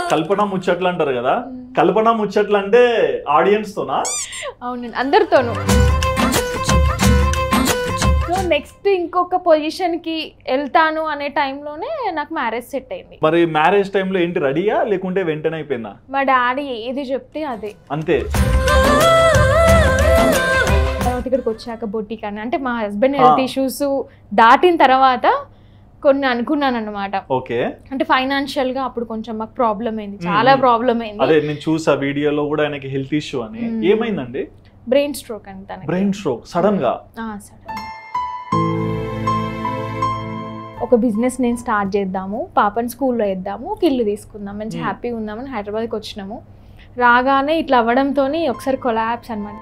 కల్పన ముచ్చట్లు అంటారు కదా కల్పన ముచ్చట్లు అంటే ఆడియన్స్ తోనా అవునండి అందరితోనూ సో నెక్స్ట్ ఇంకొక పొజిషన్కి వెళ్తాను అనే టైంలోనే నాకు మ్యారేజ్ సెట్ అయింది మరి మ్యారేజ్ టైంలో ఏంటి రెడీయా లేకుంటే వెంటనే అయిపోయిందా మా డాడీ ఏది చెప్తే అదే అంతే తర్వాత ఇక్కడికి వచ్చాక బొట్టి కానీ అంటే మా హస్బెండ్ హెల్త్ ఇష్యూస్ దాటిన తర్వాత కొన్ని అనుకున్నాను అనమాట ఓకే అంటే ఫైనాన్షియల్ గా అప్పుడు కొంచెం మాకు ప్రాబ్లం అయింది చాలా మ్మ్. ప్రాబ్లం అయింది అదే నేను చూసా వీడియోలో కూడా ఆయనకి హెల్త్ ఇష్యూ అని మ్మ్. ఏమైందండి బ్రెయిన్ స్ట్రోక్ అని తనకి బ్రెయిన్ స్ట్రోక్ సడన్ గా ఆ, సరే ఒక బిజినెస్ నేను స్టార్ట్ చేద్దాము పాపని స్కూల్లో వేద్దాము ఒక ఇల్లు తీసుకుందాం మంచి Hmm. హ్యాపీగా ఉందామని హైదరాబాద్కి వచ్చినాము రాగానే ఇట్లా అవ్వడంతో ఒకసారి కొలాబ్స్ అనమాట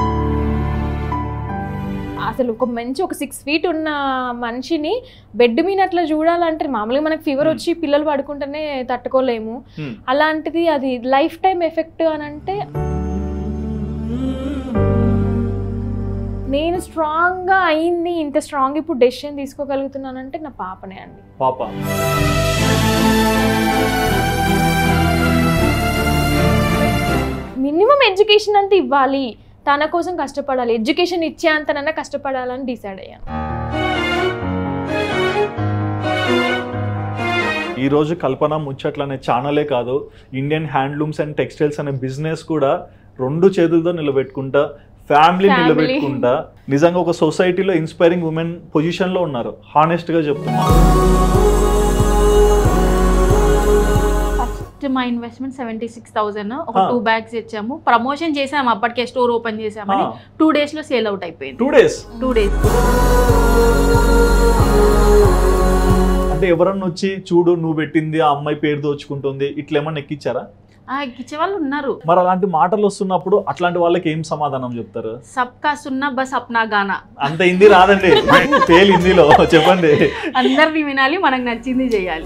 అసలు ఒక మంచి ఒక సిక్స్ ఫీట్ ఉన్న మనిషిని బెడ్ మీద అట్లా చూడాలంటే మామూలుగా మనకి ఫీవర్ Hmm. వచ్చి పిల్లలు పడుకుంటేనే తట్టుకోలేము Hmm. అలాంటిది అది లైఫ్ టైం ఎఫెక్ట్ అని అంటే నేను స్ట్రాంగ్గా అయింది ఇంత స్ట్రాంగ్ ఇప్పుడు డెసిషన్ తీసుకోగలుగుతున్నానంటే నా పాపనే అండి పాప మినిమం ఎడ్యుకేషన్ అంతా ఇవ్వాలి తన కోసం కష్టపడాలి ఎడ్యుకేషన్ ఇచ్చే అంతనన్నా కష్టపడాలని డిసైడ్ అయ్యాను ఈ రోజు కల్పన ముచ్చట్లు అనే ఛానలే కాదు ఇండియన్ హ్యాండ్లూమ్స్ అండ్ టెక్స్టైల్స్ అనే బిజినెస్ కూడా రెండు చేతులతో నిలబెట్టుకుంటా ఫ్యామిలీ Family. నిలబెట్టుకుంటా నిజంగా ఒక సొసైటీలో ఇన్స్పైరింగ్ ఉమెన్ పొజిషన్ లో ఉన్నారు హానెస్ట్ గా చెప్తున్నా ఫస్ట్ మా ఇన్వెస్ట్మెంట్ సెవెంటీ సిక్స్ థౌసండ్ ఒక Ah. టూ బ్యాగ్స్ ఇచ్చాము ప్రమోషన్ చేసాము అప్పటికే స్టోర్ ఓపెన్ చేసామని టూ డేస్ లో సేల్ అవుట్ అయిపోయింది టూ డేస్ టూ డేస్ అంటే ఎవరన్నా వచ్చి చూడు నువ్వు పెట్టింది ఆ అమ్మాయి పేరు దోచుకుంటుంది ఇట్లా ఏమన్నా ఎక్కిచ్చారా ఇచ్చే వాళ్ళు ఉన్నారు మరి అలాంటి మాటలు వస్తున్నప్పుడు అట్లాంటి వాళ్ళకి ఏం సమాధానం చెప్తారు సబ్కా సున్నా బస్ అప్నా గానా అంత హిందీ రాదండి ఫెయిల్ హిందీలో చెప్పండి అందరిని వినాలి మనకు నచ్చింది చేయాలి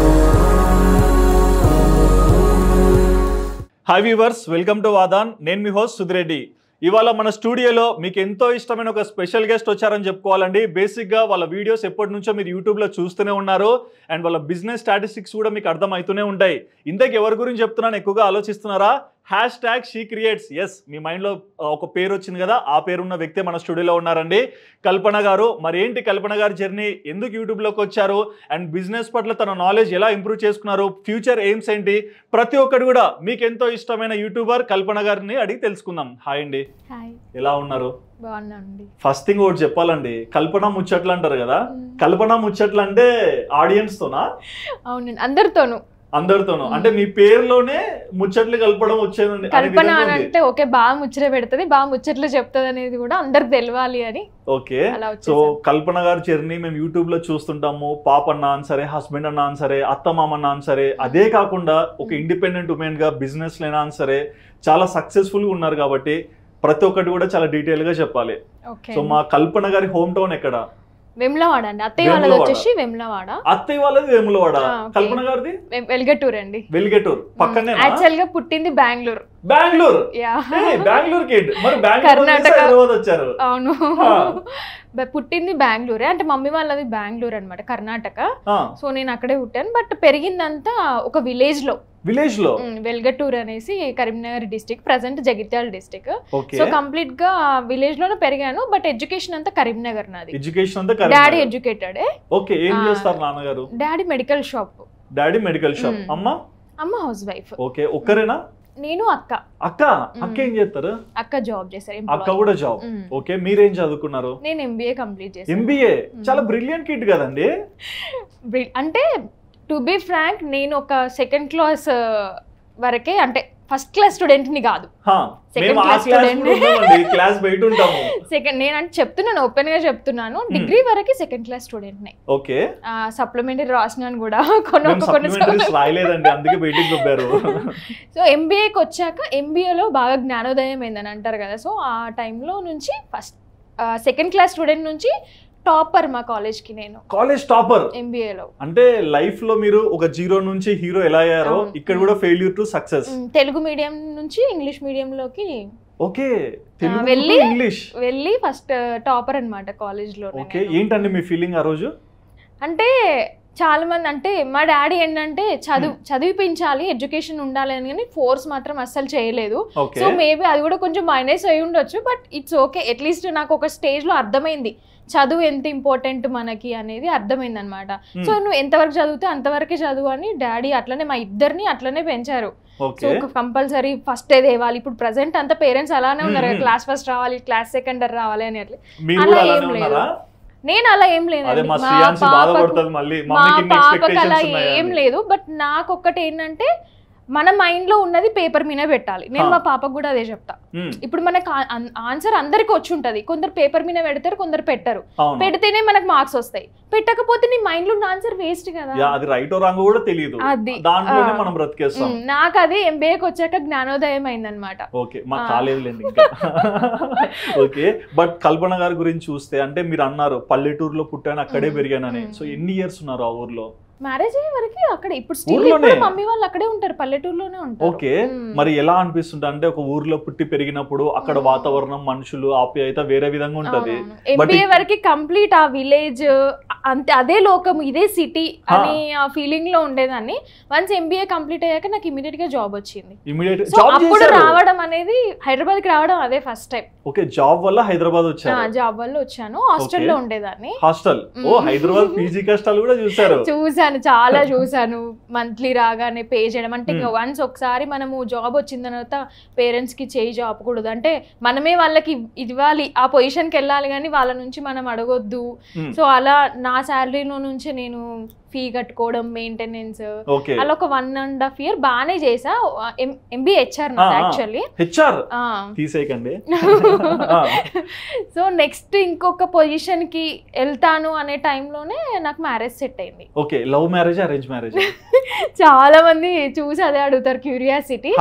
హాయ్ వ్యూవర్స్ వెల్కమ్ టు వాదాన్ నేను మీ హోస్ట్ సుధిరెడ్డి ఇవాళ మన స్టూడియోలో మీకు ఎంతో ఇష్టమైన ఒక స్పెషల్ గెస్ట్ వచ్చారని చెప్పుకోవాలండి బేసిక్గా వాళ్ళ వీడియోస్ ఎప్పటి నుంచో మీరు యూట్యూబ్లో చూస్తూనే ఉన్నారు అండ్ వాళ్ళ బిజినెస్ స్టాటిస్టిక్స్ కూడా మీకు అర్థమవుతూనే ఉంటాయి ఇంతకు ఎవరి గురించి చెప్తున్నాను ఎక్కువగా ఆలోచిస్తున్నారా హ్యాష్ ట్యాగ్ షీ క్రియేట్స్ ఎస్ మీ మైండ్లో ఒక పేరు వచ్చింది కదా ఆ పేరున్న వ్యక్తి మన స్టూడియోలో ఉన్నారండి కల్పన గారు మరి ఏంటి కల్పన గారి జర్నీ ఎందుకు యూట్యూబ్లోకి వచ్చారు అండ్ బిజినెస్ పట్ల తన నాలెడ్జ్ ఎలా ఇంప్రూవ్ చేసుకున్నారు ఫ్యూచర్ ఎయిమ్స్ ఏంటి ప్రతి ఒక్కటి కూడా మీకు ఎంతో ఇష్టమైన యూట్యూబర్ కల్పన గారిని అడిగి తెలుసుకుందాం హాయ్ అండి హాయ్ ఎలా ఉన్నారు బాగున్నానండి ఫస్ట్ థింగ్ ఒకటి చెప్పాలండి కల్పన ముచ్చట్లు అంటారు కదా కల్పన ముచ్చట్లు అంటే ఆడియన్స్ తోనా అవునండి అందరితోనూ అందరితోనూ మ్మ్. అంటే మీ పేరులోనే ముచ్చట్లు కలపడం వచ్చేది అనే కల్పన విధంగా అని ఉంది. అంటే ఓకే బాగా ముచ్చట పెడుతుంది బాగా ముచ్చట్లు చెప్తుంది అనేది కూడా అందరికి తెలియాలి అని ఓకే అలా సో వచ్చేసాను కల్పన గారి జర్నీ మేము యూట్యూబ్ లో చూస్తుంటాము పాప అన్నా అని సరే హస్బెండ్ అన్నా అని సరే అత్త మామ అన్నా అని సరే అదే కాకుండా ఒక మ్మ్. ఇండిపెండెంట్ ఉమెన్ గా బిజినెస్ లేనా అని సరే చాలా సక్సెస్ఫుల్ గా ఉన్నారు కాబట్టి ప్రతి ఒక్కటి కూడా చాలా డీటెయిల్ గా చెప్పాలి ఓకే సో మా కల్పన గారి హోమ్ టౌన్ ఎక్కడ వెమ్లవాడ అండి అత్తయ్య వాళ్ళది వేములవాడ. వచ్చేసి వెమ్లవాడ అత్తయ్య వాళ్ళది వేములవాడ ఆ, okay. కల్పన గారిది వె- వెల్గటూర్ అండి వెలిగేటూర్ పక్కనే యాక్చువల్ గా పుట్టింది బెంగళూరు బెంగళూరు యా బెంగళూరు కిడ్ మరి బెంగళూరు కర్ణాటక. హైదరాబాద్ వచ్చారు అవును ఆ. బ- పుట్టింది బెంగళూరే అంటే మమ్మీ వాళ్ళది బెంగళూరు అనమాట కర్ణాటక ఆ, సో నేను అక్కడే పుట్టాను బట్ పెరిగిందంతా ఒక విలేజ్ లో విలేజ్ లో ఉమ్, వెల్గటూర్ అనేసి Karimnagar district present Jagtial district okay so complete గా విలేజ్ లోనే పెరిగాను బట్ ఎడ్యుకేషన్ అంతా కరీంనగర్ నాది ఎడ్యుకేషన్ అంతా డాడీ కరీంనగర్. ఎడ్యుకేటెడ్ ఓకే ఏం ఆ. చేస్తారు నాన్నగారు daddy medical shop daddy medical shop hmm. అమ్మ అమ్మ హౌస్ వైఫ్ ఓకే ఒక్కరేనా నేను అక్క అక్క అక్క మ్మ్. ఏం చేస్తారు అక్క జాబ్ చేశారు అక్క employee. కూడా జాబ్ మ్మ్. ఓకే మీరేం చదువుకున్నారు నేను ఎంబీఏ కంప్లీట్ చేశాను ఎంబీఏ మ్మ్. చాలా బ్రిలియంట్ కిడ్ కదండి Bri- అంటే టు బి ఫ్రాంక్ నేను ఒక సెకండ్ క్లాస్ వరకే అంటే ఫస్ట్ క్లాస్ స్టూడెంట్ ని కాదు హా, Second మేము ఆ class క్లాస్ student. కూడా ఉన్నామండి క్లాస్ బయట ఉంటాము సెకండ్ నేను అంటే చెప్తున్నాను ఓపెన్ గా చెప్తున్నాను డిగ్రీ వరకు సెకండ్ క్లాస్ స్టూడెంట్ నే ఓకే సప్లిమెంటరీ రాసినాను కూడా కొన్ని మేము ఒక కొన్ని సప్లిమెంటరీస్ రాయలేదండి అందుకే బయటికి దొబ్బారు సో ఎంబీఏకి వచ్చాక ఎంబీఏలో బాగా జ్ఞానోదయం అయిందని అంటారు కదా సో ఆ టైంలో నుంచి ఫస్ట్ సెకండ్ క్లాస్ స్టూడెంట్ నుంచి టాపర్ మా కాలేజ్కి నేను కాలేజ్ టాపర్ ఎంబీఏలో అంటే లైఫ్ లో మీరు ఒక జీరో నుంచి హీరో ఎలా అయ్యారో అవును. ఇక్కడ కూడా failure to success Telugu medium నుంచి ఇంగ్లీష్ మీడియంలోకి ఓకే తెలుగు వెళ్ళి- ఇంగ్లీష్ వెళ్ళి ఫస్ట్ టాపర్ అనమాట కాలేజ్లో ఓకే ఏంటండి మీ ఫీలింగ్ ఆ రోజు అంటే చాలా మంది అంటే మా డాడీ ఏంటంటే చదువు చదివిపించాలి ఎడ్యుకేషన్ ఉండాలి అని కానీ ఫోర్స్ మాత్రం అస్సలు చేయలేదు ఓకే సో మేబీ అది కూడా కొంచెం మైనస్ అయి ఉండొచ్చు బట్ ఇట్స్ ఓకే అట్లీస్ట్ నాకు ఒక స్టేజ్లో అర్థమైంది చదువు ఎంత ఇంపార్టెంట్ మనకి అనేది అర్థమైంది అనమాట Hmm. సో నువ్వు ఎంతవరకు చదివితే అంతవరకే చదువు అని డాడీ అట్లనే మా ఇద్దరిని అట్లనే పెంచారు సో ఓకే కంపల్సరీ ఫస్ట్ ఏ తేవాలి ఇప్పుడు ప్రజెంట్ అంతా పేరెంట్స్ అలానే ఉన్నారు Hmm. క్లాస్ ఫస్ట్ రావాలి క్లాస్ సెకండర్ రావాలి అని అట్లా మీరు అలా కూడా అలానే ఏం లేదు. ఉన్నారా నేను అలా ఏం అదే లేదండి మా మా శ్రీయాన్సి పాపకు- బాధపడుతుంది మళ్ళీ మా మమ్మీకి ఇన్ని పాపకి అలా ఎక్స్పెక్టేషన్స్ ఏం ఉన్నాయని లేదు బట్ నాకు ఒక్కటి ఏంటంటే మన మైండ్ లో ఉన్నది పేపర్ మీదే పెట్టాలి నేను హా. మా పాపకు కూడా అదే చెప్తా మ్మ్. ఇప్పుడు మనకు ఆన్సర్ అందరికి వచ్చి ఉంటది కొందరు పేపర్ మీద పెడతారు కొందరు పెట్టరు అవును పెడితేనే మనకు మార్క్స్ వస్తాయి పెట్టకపోతే నీ మైండ్ లో ఉన్న ఆన్సర్ వేస్ట్ కదా యా, అది రైట్ రాంగ్ కూడా తెలియదు అది దాంట్లోనే ఆ. మనం బ్రతికేస్తాం ఉమ్, నాకు అది ఎంబీఏకి వచ్చాక జ్ఞానోదయం అయిందనమాట ఓకే మాకు ఆ. కాలేదులేండి ఇంకా ఓకే బట్ కల్పన గారి గురించి చూస్తే అంటే మీరు అన్నారు పల్లెటూరులో పుట్టాను అక్కడే మ్మ్. పెరిగానని మ్మ్. సో ఎన్ని ఇయర్స్ ఉన్నారు ఆ ఊర్లో మ్యారేజ్ అయ్యే వరకు అక్కడ ఇప్పుడు స్టిల్ ఊర్లోనే? ఇప్పుడు మమ్మీ వాళ్ళు అక్కడే ఉంటారు పల్లెటూరులోనే ఉంటారు ఓకే మ్మ్. మరి ఎలా అనిపిస్తుంది అంటే ఒక ఊర్లో పుట్టి పెరిగినప్పుడు అక్కడ మ్మ్. వాతావరణం మనుషులు ఆప్యాయత వేరే విధంగా ఉంటది ఎంబీఏ ఇ- వరకు కంప్లీట్ ఆ విలేజ్ అంతే అదే లోకం ఇదే సిటీ అని ఆ ఫీలింగ్ లో ఉండేదాన్ని వన్స్ ఎంబీఏ కంప్లీట్ అయ్యాక నాకు ఇమీడియట్ గా జాబ్ వచ్చింది ఇమీడియట్ సో జాబ్ అప్పుడు చేశారు రావడం అనేది హైదరాబాద్ కి రావడం అదే ఫస్ట్ టైం ఓకే జాబ్ వల్ల హైదరాబాద్ వచ్చారు జాబ్ వల్ల వచ్చాను హాస్టల్లో ఉండేదాన్ని హాస్టల్ ఓ మ్మ్. హైదరాబాద్ పీజీ కష్టాలు కూడా చూసారు చూసాను చాలా చూసాను మంత్లీ రాగానే పే చేయడం అంటే Hmm. వన్స్ ఒకసారి మనము జాబ్ వచ్చిన తర్వాత పేరెంట్స్ కి చేయి జాపకూడదు అంటే మనమే వాళ్ళకి ఇవ్వాలి ఆ పొజిషన్కి వెళ్ళాలి కానీ వాళ్ళ నుంచి మనం అడగొద్దు మ్మ్. సో అలా నా శాలరీలో నుంచి నేను ఫీ కట్టుకోవడం మెయింటెనెన్స్ ఓకే అలా ఒక వన్ అండ్ హాఫ్ ఇయర్ బాగానే చేసా ఎంబీ హెచ్ఆర్ ఆ, ఆ. యాక్చువల్లీ హెచ్ఆర్ తీసేయకండి ఆ. సో నెక్స్ట్ ఇంకొక పొజిషన్ కి వెళ్తాను అనే టైంలోనే నాకు మ్యారేజ్ సెట్ అయింది okay love marriage arrange marriage చాలా మంది చూసి అదే అడుగుతారు క్యూరియాసిటీ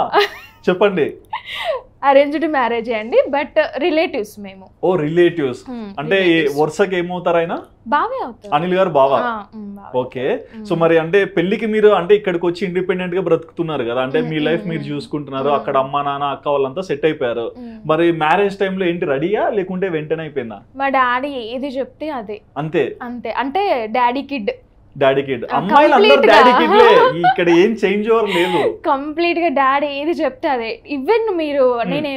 చెప్పండి అరేంజ్డ్ మ్యారేజ్ అండి బట్ రిలేటివ్స్ మేము ఓ రిలేటివ్స్ Hmm, అంటే relatives. వరుసకి ఏమవుతారు ఆయన బావే అవుతారు అనిల్ గారు బావా ఆ, ఉమ్, బావే. ఓకే ఉమ్. సో మరి అంటే పెళ్లికి మీరు అంటే ఇక్కడికి వచ్చి ఇండిపెండెంట్ గా బ్రతుకుతున్నారు కదా అంటే మీ మ్మ్, లైఫ్ మ్మ్, మీరు మ్మ్. చూసుకుంటున్నారు మ్మ్. అక్కడ అమ్మ నాన్న అక్క వాళ్ళంతా సెట్ అయిపోయారు ఉమ్. మరి మ్యారేజ్ టైంలో ఏంటి రెడీయా లేకుంటే వెంటనే అయిపోయిందా మా డాడీ ఏది చెప్తే అదే అంతే అంతే అంటే డాడీ కిడ్ డాడీ కిడ్ ఆ, అమ్మాయిలు అందరూ complete గా. డాడీ కిడ్లే ఇక్కడ ఏం చేంజ్ ఓవర్ లేదు కంప్లీట్ గా డాడీ ఏది చెప్తే అదే ఈవెన్ మీరు Hmm. నేను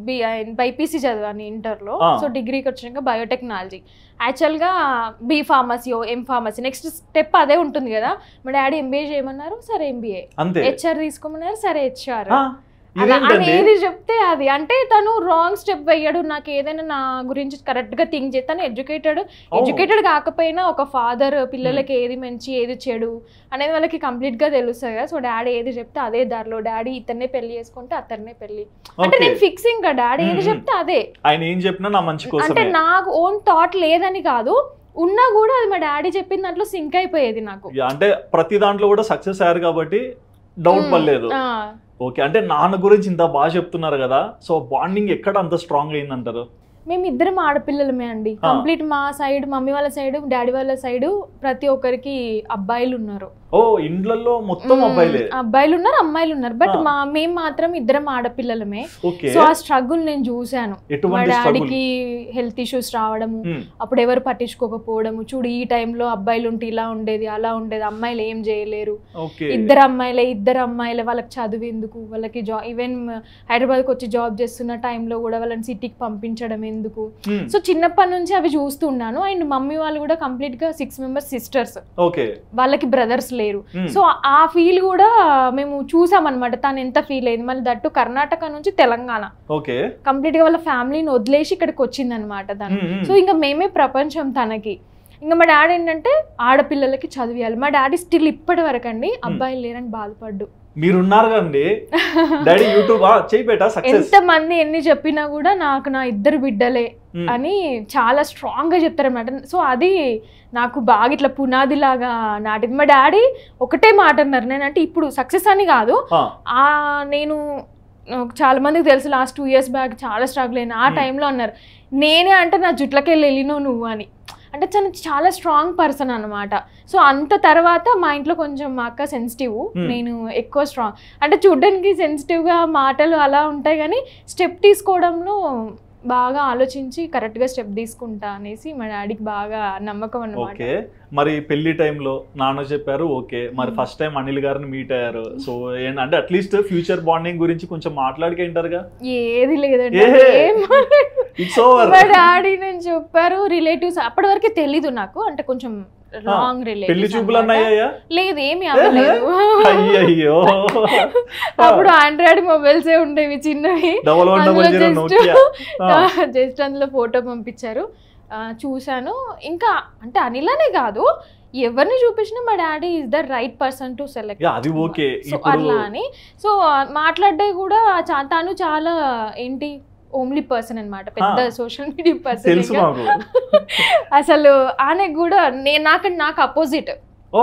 బైపీసీ చదివాను ఇంటర్లో ఆ. సో డిగ్రీకి వచ్చినాక బయోటెక్నాలజీ యాక్చువల్గా B pharmacy M pharmacy next step అదే ఉంటుంది కదా మా డాడీ ఎంబీఏ చేయమన్నారు సరే ఎంబీఏ అంతే హెచ్ఆర్ తీసుకోమన్నారు సరే హెచ్ఆర్ ఆ, అలా అని ఇదేంటండి ఏది చెప్తే అది అంటే తను రాంగ్ స్టెప్ వేయడు నాకు ఏదైనా నా గురించి కరెక్ట్ గా థింక్ చేస్తాను ఎడ్యుకేటెడ్ ఓ. ఎడ్యుకేటెడ్ కాకపోయినా ఒక ఫాదర్ పిల్లలకి ఏది మంచి ఏది చెడు అనేది వాళ్ళకి కంప్లీట్ గా తెలుస్తుంది కదా సో డాడీ ఏది చెప్తే అదే దారిలో డాడీ ఇతన్నే పెళ్లి చేసుకుంటే అతన్నే పెళ్లి అంటే ఓకే నేను ఫిక్సింగ్ గా డాడీ ఏది మ్మ్. చెప్తే అదే ఆయన ఏం చెప్పినా నా మంచి అంటే కోసమే నాకు ఓన్ థాట్ లేదని కాదు ఉన్నా కూడా అది మా డాడీ చెప్పిన దాంట్లో సింక్ అయిపోయేది నాకు యా, అంటే ప్రతి దాంట్లో కూడా సక్సెస్ అయ్యారు కాబట్టి డౌట్ మ్మ్. పడలేదు ఆ. ఓకే అంటే నాన్న గురించి ఇంత బాగా చెప్తున్నారు కదా సో బాండింగ్ ఎక్కడ అంత స్ట్రాంగ్ అయిందంటారు మేము ఇద్దరం ఆడపిల్లలమే అండి ఆ. కంప్లీట్ మా సైడ్ మమ్మీ వాళ్ళ సైడ్ డాడీ వాళ్ళ సైడ్ ప్రతి ఒక్కరికి అబ్బాయిలు ఉన్నారు ఓ ఇండ్లలో మొత్తం మ్మ్. అబ్బాయిలే అబ్బాయిలు ఉన్నారు అమ్మాయిలు ఉన్నారు బట్ ఆ. మా మేము మాత్రం ఇద్దరం ఆడపిల్లలమే ఓకే సో ఆ స్ట్రగుల్ నేను చూశాను మా ఎటువంటి స్ట్రగుల్ డాడీకి హెల్త్ ఇష్యూస్ రావడము అప్పుడు ఎవరు పట్టించుకోకపోవడము చూడు ఈ టైంలో అబ్బాయిలు ఉంటే ఇలా ఉండేది అలా ఉండేది అమ్మాయిలు ఏం చేయలేరు ఓకే ఇద్దరు అమ్మాయిలే ఇద్దరు అమ్మాయిలే వాళ్ళకి చదువు ఎందుకు వాళ్ళకి జాబ్ ఈవెన్ హైదరాబాద్కి వచ్చి జాబ్ చేస్తున్న టైంలో కూడా వాళ్ళని సిటీకి పంపించడం ఎందుకు మ్మ్. సో చిన్నప్పటి నుంచి అవి చూస్తున్నాను అండ్ మమ్మీ వాళ్ళు కూడా కంప్లీట్ గా సిక్స్ మెంబర్స్ సిస్టర్స్ ఓకే వాళ్ళకి బ్రదర్స్ లేరు మ్మ్. సో ఆ ఫీల్ కూడా మేము చూసామన్నమాట తను ఎంత ఫీల్ అయింది మళ్ళీ దట్టు కర్ణాటక నుంచి తెలంగాణ ఓకే కంప్లీట్ గా వాళ్ళ ఫ్యామిలీని వదిలేసి ఇక్కడికి వచ్చిందనమాట తను మ్మ్, మ్మ్. సో ఇంకా మేమే ప్రపంచం తనకి ఇంకా మా డాడీ ఏంటంటే ఆడపిల్లలకి చదివియాలి మా డాడీ స్టిల్ ఇప్పటి వరకు అండి అబ్బాయిలు లేరని బాధపడ్డు మీరున్నారు కండి డాడీ యూట్యూబ్ చేయి బేటా సక్సెస్ ఎంత మంది ఎన్ని చెప్పినా కూడా నాకు నా ఇద్దరు బిడ్డలే అని చాలా స్ట్రాంగ్ గా చెప్తారన్నమాట సో అది నాకు బాగా ఇట్లా పునాది లాగా నాటింది మా డాడీ ఒకటే మాట అన్నారు నేనంటే ఇప్పుడు సక్సెస్ అని కాదు ఆ నేను నాకు చాలా మందికి తెలుసు లాస్ట్ టూ ఇయర్స్ బ్యాక్ చాలా స్ట్రగుల్ అయినా ఆ Hmm. టైంలో అన్నారు నేనే అంటే నా జుట్లకి వెళ్ళి వెళ్ళినావు నువ్వు అని అంటే తను చాలా స్ట్రాంగ్ పర్సన్ అనమాట సో అంత తర్వాత మా ఇంట్లో కొంచెం మా అక్క సెన్సిటివ్ Hmm. నేను ఎక్కువ స్ట్రాంగ్ అంటే చూడ్డానికి సెన్సిటివ్గా మాటలు అలా ఉంటాయి కానీ స్టెప్ తీసుకోవడంలో బాగా ఆలోచించి కరెక్ట్ గా స్టెప్ తీసుకుంటా అనేసి మా డాడీకి బాగా నమ్మకం అన్నమాట ఓకే మరి పెళ్లి టైంలో నాన్న చెప్పారు ఓకే మరి Hmm. ఫస్ట్ టైం అనిల్ గారిని మీట్ అయ్యారు సో ఏంటంటే అట్లీస్ట్ ఫ్యూచర్ బాండింగ్ గురించి కొంచెం మాట్లాడికేంటారుగా ఏది లేదండి ఏహే. ఏం ఇట్స్ ఓవర్ మా డాడీ నేను చెప్పారు రిలేటివ్స్ అప్పటి వరకే తెలీదు నాకు అంటే కొంచెం రాంగ్ పెళ్లి రిలేటివ్స్ చూపులు అన్నాయ్యా లేదు ఏమి అవ్వలేదు అయ్యయ్యో అప్పుడు ఆండ్రాయిడ్ మొబైల్స్ ఉండేవి చిన్నవి డబల్ వన్ డబల్ జీరో అందులో నోకియా జస్ట్ అందులో ఫోటో పంపించారు ఆ, చూశాను ఇంకా అంటే అనిలనే కాదు ఎవరిని చూపించినా మా daddy is the right person to select yeah అది ఓకే సో ఇప్పుడు అట్లా అని సో మాట్లాడే కూడా చా- తను చాలా ఏంటి ఓమ్లీ పర్సన్ అన్నమాట పెద్ద ఆ. సోషల్ మీడియా తెలుసు పర్సన్ మాకు అసలు ఆయనకు కూడా నేను నాకు నాకు అపోజిట్ ఓ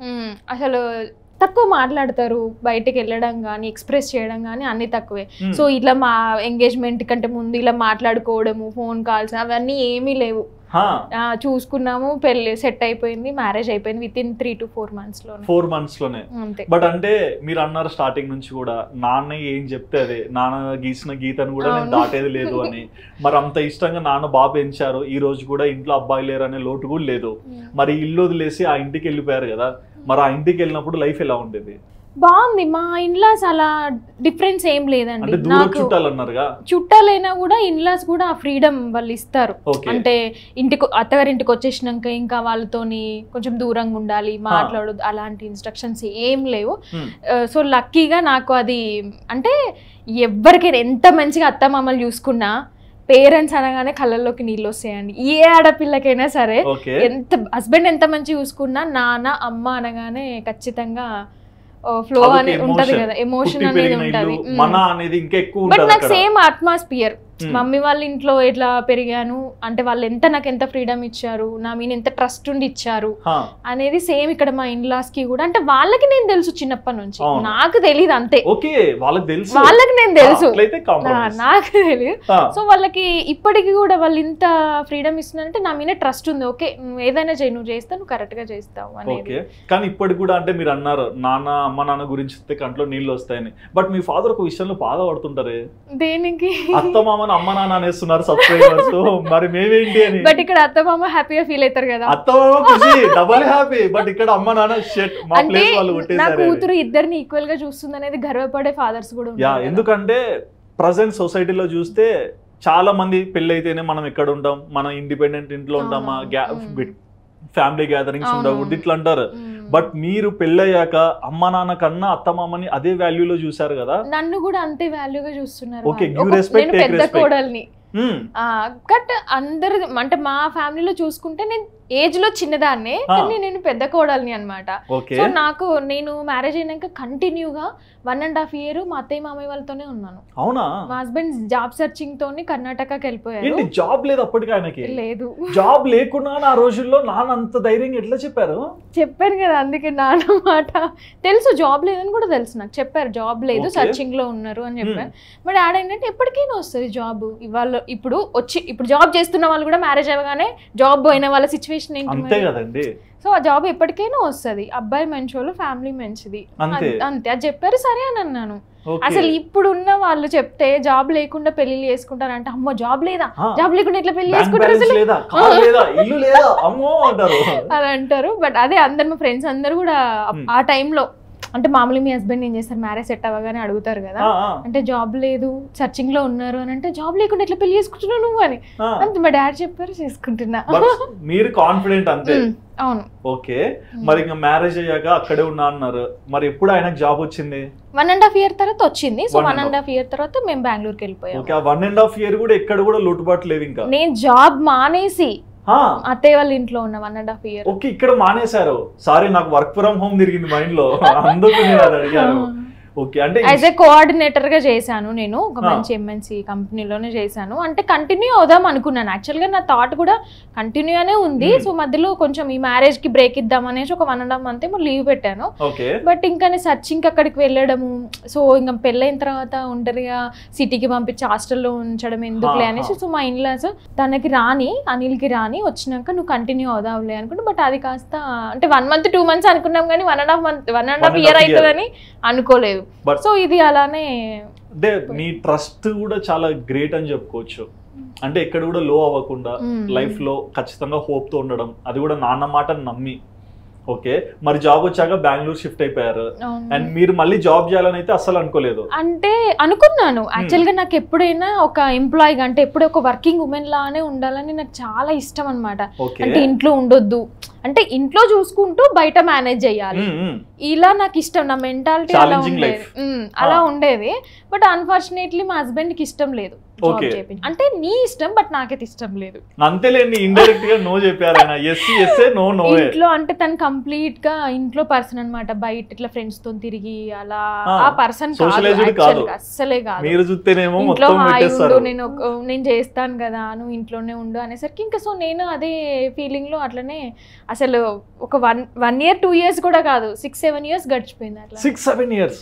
అసలు తక్కువ మాట్లాడతారు బయటికి వెళ్ళడం కానీ ఎక్స్ప్రెస్ చేయడం కానీ అన్ని తక్కువే Hmm. సో ఇట్లా మా ఎంగేజ్మెంట్ కంటే ముందు ఇలా మాట్లాడుకోవడము ఫోన్ కాల్స్ అవన్నీ ఏమీ లేవు హా ఆ, చూసుకున్నాము పెళ్ళి సెట్ అయిపోయింది మ్యారేజ్ అయిపోయింది with in three to four months లోనే ఫోర్ మంత్స్ లోనే అంతే బట్ అంటే మీరు అన్నారు స్టార్టింగ్ నుంచి కూడా నాన్న ఏం చెప్తే అదే నాన్న గీసిన గీతను కూడా నేను అవును. దాటేది లేదు అని మరి అంత ఇష్టంగా నాన్న బాగా పెంచారు ఈ రోజు కూడా ఇంట్లో అబ్బాయి లేరు అనే లోటు కూడా లేదు మరి ఇల్లు వదిలేసి ఆ ఇంటికి వెళ్ళిపోయారు కదా మరి ఆ ఇంటికి వెళ్ళినప్పుడు లైఫ్ ఎలా ఉండేది బాగుంది మా ఇన్లాస్ అలా డిఫరెన్స్ ఏం అంటే లేదండి దూరం నాకు చుట్టాలు అన్నారుగా చుట్టాలైనా కూడా ఇన్లాస్ కూడా ఆ ఫ్రీడమ్ వాళ్ళు ఇస్తారు ఓకే అంటే ఇంటికి అత్తగారింటికి వచ్చేసినాక ఇంకా వాళ్ళతోని కొంచెం దూరంగా ఉండాలి మాట్లాడదు అలాంటి ఇన్స్ట్రక్షన్స్ ఏం లేవు Hmm. సో లక్కీగా నాకు అది అంటే ఎవరికైనా ఎంత మంచిగా అత్త మామలు చూసుకున్నా పేరెంట్స్ అనగానే కళ్ళల్లోకి నీళ్ళు వస్తాయండి ఏ ఆడపిల్లకైనా సరే ఓకే ఎంత హస్బెండ్ ఎంత మంచి చూసుకున్నా నాన్న అమ్మ అనగానే ఖచ్చితంగా ఫ్లో అదొక అనేది ఉంటది emotion. కదా ఎమోషన్ పుట్టి అనేది పెరిగిన ఉంటది ఇల్లు మన అనేది ఇంకా ఎక్కువ బట్ ఉంటది నాకు అక్కడ సేమ్ అట్మాస్ఫియర్ Hmm. మమ్మీ వాళ్ళ ఇంట్లో ఎట్లా పెరిగాను అంటే వాళ్ళు ఎంత నాకు ఎంత ఫ్రీడమ్ ఇచ్చారు నా మీద ఎంత ట్రస్ట్ ఉండి ఇచ్చారు హా, అనేది సేమ్ ఇక్కడ మా ఇన్లాస్ కి కూడా అంటే వాళ్ళకి నేను తెలుసు చిన్నప్పటి నుంచి అవును. నాకు తెలియదు అంతే ఓకే వాళ్ళకి తెలుసు వాళ్ళకి నేను తెలుసు అట్లయితే నా- compromise. నాకు తెలియదు హా, సో వాళ్ళకి ఇప్పటికి కూడా వాళ్ళు ఇంత ఫ్రీడమ్ ఇస్తున్నారంటే నా మీద ట్రస్ట్ ఉంది ఓకే నువ్వు ఏదైనా చేయి నువ్వు చేస్తావు నువ్వు కరెక్ట్ గా చేస్తావు అనేది ఓకే కానీ ఇప్పటికి కూడా అంటే మీరు అన్నారు నాన్న అమ్మ నాన్న గురించి చెప్తే కంట్లో నీళ్ళు వస్తాయని బట్ మీ ఫాదర్ ఒక విషయంలో బాధపడుతుంటారే దేనికి అత్త మామని అమ్మ నాన్న అనేస్తున్నారు సబ్స్క్రైబర్స్ మరి మేమేంటి అని బట్ ఇక్కడ అత్త మామ హ్యాపీగా ఫీల్ అవుతారు కదా అత్త మామ ఖుషి డబల్ హ్యాపీ బట్ ఇక్కడ అమ్మ నాన్న షెట్ మా అంటే ప్లేస్ వాళ్ళు నా కొట్టేసారు కూతురు ఇద్దరిని ఈక్వల్ గా చూస్తుంది అనేది గర్వపడే ఫాదర్స్ కూడా యా ఉన్నారు కదా. ఎందుకంటే ప్రజెంట్ సొసైటీలో చూస్తే చాలా మంది పెళ్ళైతేనే మనం ఎక్కడ ఉంటాం మనం ఇండిపెండెంట్ ఇంట్లో ఉంటామా అవును. మ్మ్. ఫ్యామిలీ గ్యాదరింగ్స్ అవును. ఉండకూడదు ఇట్లా అంటారు మ్మ్. బట్ మీరు పెళ్ళయ్యాక అమ్మ నాన్న కన్నా అత్త మామని అదే వాల్యూలో చూసారు కదా నన్ను కూడా అంతే వాల్యూగా చూస్తున్నారు Okay, వాళ్ళు. give ఒక- respect, నేను take పెద్ద respect. కోడల్ని మ్మ్. బట్ అందరు అంటే మా ఫ్యామిలీలో చూసుకుంటే నేను ఏజ్ లో చిన్నదాన్నే ఆ. కానీ నేను పెద్ద కోడల్ని అన్నమాట ఓకే సో నాకు నేను మ్యారేజ్ అయినాక కంటిన్యూగా వన్ అండ్ హాఫ్ ఇయర్ మా అత్తయ్య మామయ్య వాళ్ళతోనే ఉన్నాను అవునా మా హస్బెండ్ జాబ్ సెర్చింగ్ తోని కర్ణాటకకి వెళ్ళిపోయారు ఏంటి జాబ్ లేదు అప్పటికి ఆయనకి లేదు జాబ్ లేకున్నా ఆ రోజుల్లో నాన్న అంత ధైర్యంగా ఎట్లా చెప్పారు చెప్పాను కదా అందుకే నాన్న మాట తెలుసు జాబ్ లేదని కూడా తెలుసు నాకు చెప్పారు జాబ్ లేదు Okay. సర్చింగ్ లో ఉన్నారు అని చెప్పారు బట్ యాడ్ ఏంటంటే ఎప్పటికైనా వస్తుంది జాబ్ ఇవాళ ఇప్పుడు వచ్చి ఇప్పుడు జాబ్ చేస్తున్న వాళ్ళు కూడా మ్యారేజ్ అవ్వగానే జాబ్ పోయిన వాళ్ళ సిచ్యువేషన్ ఏంటి అంతే మరి? కదండి సో ఆ జాబ్ ఎప్పటికైనా వస్తుంది అబ్బాయి మంచోళ్ళు ఫ్యామిలీ మంచిది అంతే. అది- అంతే అది చెప్పారు సరే అని అన్నాను ఓకే. అసలు ఇప్పుడు ఉన్న వాళ్ళు చెప్తే జాబ్ లేకుండా పెళ్లి చేసుకుంటారంటే అమ్మో జాబ్ లేదా ఆ, జాబ్ లేకుండా ఎట్లా పెళ్లి బ్యాంక్ చేసుకుంటారు బ్యాలెన్స్ అసలు లేదా కార్ లేదా ఇల్లు లేదా అమ్మో అంటారు అని అంటారు బట్ అదే అందరు మా ఫ్రెండ్స్ అందరు కూడా ఆ- Hmm. ఆ టైంలో అంటే మామూలుగా మీ హస్బెండ్ ఏం చేస్తారు మ్యారేజ్ సెట్ అవ్వగానే అడుగుతారు కదా ఆ, ఆ, అంటే జాబ్ లేదు సర్చింగ్ లో ఉన్నారు అని అంటే జాబ్ లేకుండా ఎట్లా పెళ్లి చేసుకుంటున్నావు నువ్వు అని ఆ. అంతే మా డాడీ చెప్పారు చేసుకుంటున్నా బట్ మీరు కాన్ఫిడెంట్ అంతే Hmm. అవును ఓకే మరి ఇంకా మ్యారేజ్ అయ్యాక అక్కడే ఉన్నా అన్నారు మరి ఎప్పుడు ఆయనకు జాబ్ వచ్చింది వన్ అండ్ హాఫ్ ఇయర్ తర్వాత వచ్చింది so One one and and half year తర్వాత మేము బెంగళూరుకి వెళ్ళిపోయాం ఓకే ఆ వన్ అండ్ హాఫ్ ఇయర్ కూడా ఎక్కడ కూడా లోటుబాటు లేవు ఇంకా నేను జాబ్ మానేసి ఆ, అత్తయ్య వాళ్ళ ఇంట్లో ఉన్న one and half year okay ఇక్కడ మానేశారు సారీ నాకు వర్క్ ఫ్రమ్ హోమ్ తిరిగింది మైండ్ లో అందుకు నేను అది అడిగాను ఓకే అంటే యాజ్ ఏ కోఆర్డినేటర్ గా చేశాను నేను ఒక Ah. మంచి ఎంఎన్సీ కంపెనీలోనే చేశాను అంటే కంటిన్యూ అవుదాం అనుకున్నాను యాక్చువల్ గా నా థాట్ కూడా కంటిన్యూ అనే ఉంది Hmm. సో మధ్యలో కొంచెం ఈ మ్యారేజ్ కి బ్రేక్ ఇద్దాం అనేసి ఒక వన్ అండ్ హాఫ్ మంత్ ఏమో లీవ్ పెట్టాను ఓకే బట్ ఇంకా నేను సర్చింగ్ అక్కడికి వెళ్ళడము సో ఇంకా పెళ్ళైన తర్వాత ఒంటరిగా సిటీకి పంపించి హాస్టల్లో ఉంచడం ఎందుకులే ఆహా. అనేసి సో మా ఇన్లాస్ తనకి రాని అనిల్కి రాని వచ్చినాక నువ్వు కంటిన్యూ అవుదావులే అనుకుంటే బట్ అది కాస్త అంటే వన్ మంత్ టూ మంత్స్ అనుకున్నాం కానీ one and half month one and One half and year half year. అవుతుందని అనుకోలేదు But- సో ఇది అలానే అంటే మీ ట్రస్ట్ కూడా చాలా గ్రేట్ అని చెప్పుకోవచ్చు అంటే ఎక్కడ కూడా లో అవ్వకుండా మ్మ్. లైఫ్ లో ఖచ్చితంగా హోప్ తో ఉండడం అది కూడా నాన్న మాట నమ్మి ఓకే మరి జాబ్ వచ్చాక బెంగళూరు షిఫ్ట్ అయిపోయారు అవును. అండ్ మీరు మళ్ళీ జాబ్ చేయాలని అయితే అస్సలు అనుకోలేదు అంటే అనుకున్నాను యాక్చువల్గా నాకు ఎప్పుడైనా ఒక ఎంప్లాయీగా అంటే ఎప్పుడు ఒక వర్కింగ్ ఉమెన్ లానే ఉండాలని నాకు చాలా ఇష్టం అనమాట ఓకే అంటే ఇంట్లో ఉండొద్దు అంటే ఇంట్లో చూసుకుంటూ బయట మేనేజ్ చేయాలి ఇలా నాకు ఇష్టం నా మెంటాలిటీ అలా Challenging ఉండేది life. ఉమ్, అలా ఉండేది బట్ అన్ఫార్చునేట్లీ మా హస్బెండ్ కి ఇష్టం లేదు జాబ్ Okay. చేపించి అంటే నీ ఇష్టం బట్ నాకైతే ఇష్టం లేదు అంతేలేండి ఇండైరెక్ట్ గా నో చెప్పారు ఆయన ఎస్ ఎస్ఏ నో నో ఇంట్లో అంటే తను కంప్లీట్ గా ఇంట్లో పర్సన్ అన్నమాట బయట ఇట్లా ఫ్రెండ్స్ తో తిరిగి అలా ఆ, ఆ పర్సన్ socialized కాదు. అస్సలే కాదు మీరు చూస్తేనేమో ఇంట్లో మొత్తం హాయ్ పెట్టేస్తారు ఉండు నేను ఒక- నేను చేస్తాను కదా నువ్వు ఇంట్లోనే ఉండు అనేసరికి ఇంకా సో నేను అదే ఫీలింగ్ లో అట్లనే అసలు ఒక one one year two years కూడా కాదు సిక్స్ సెవెన్ ఇయర్స్ గడిచిపోయింది అట్లా సిక్స్ సెవెన్ ఇయర్స్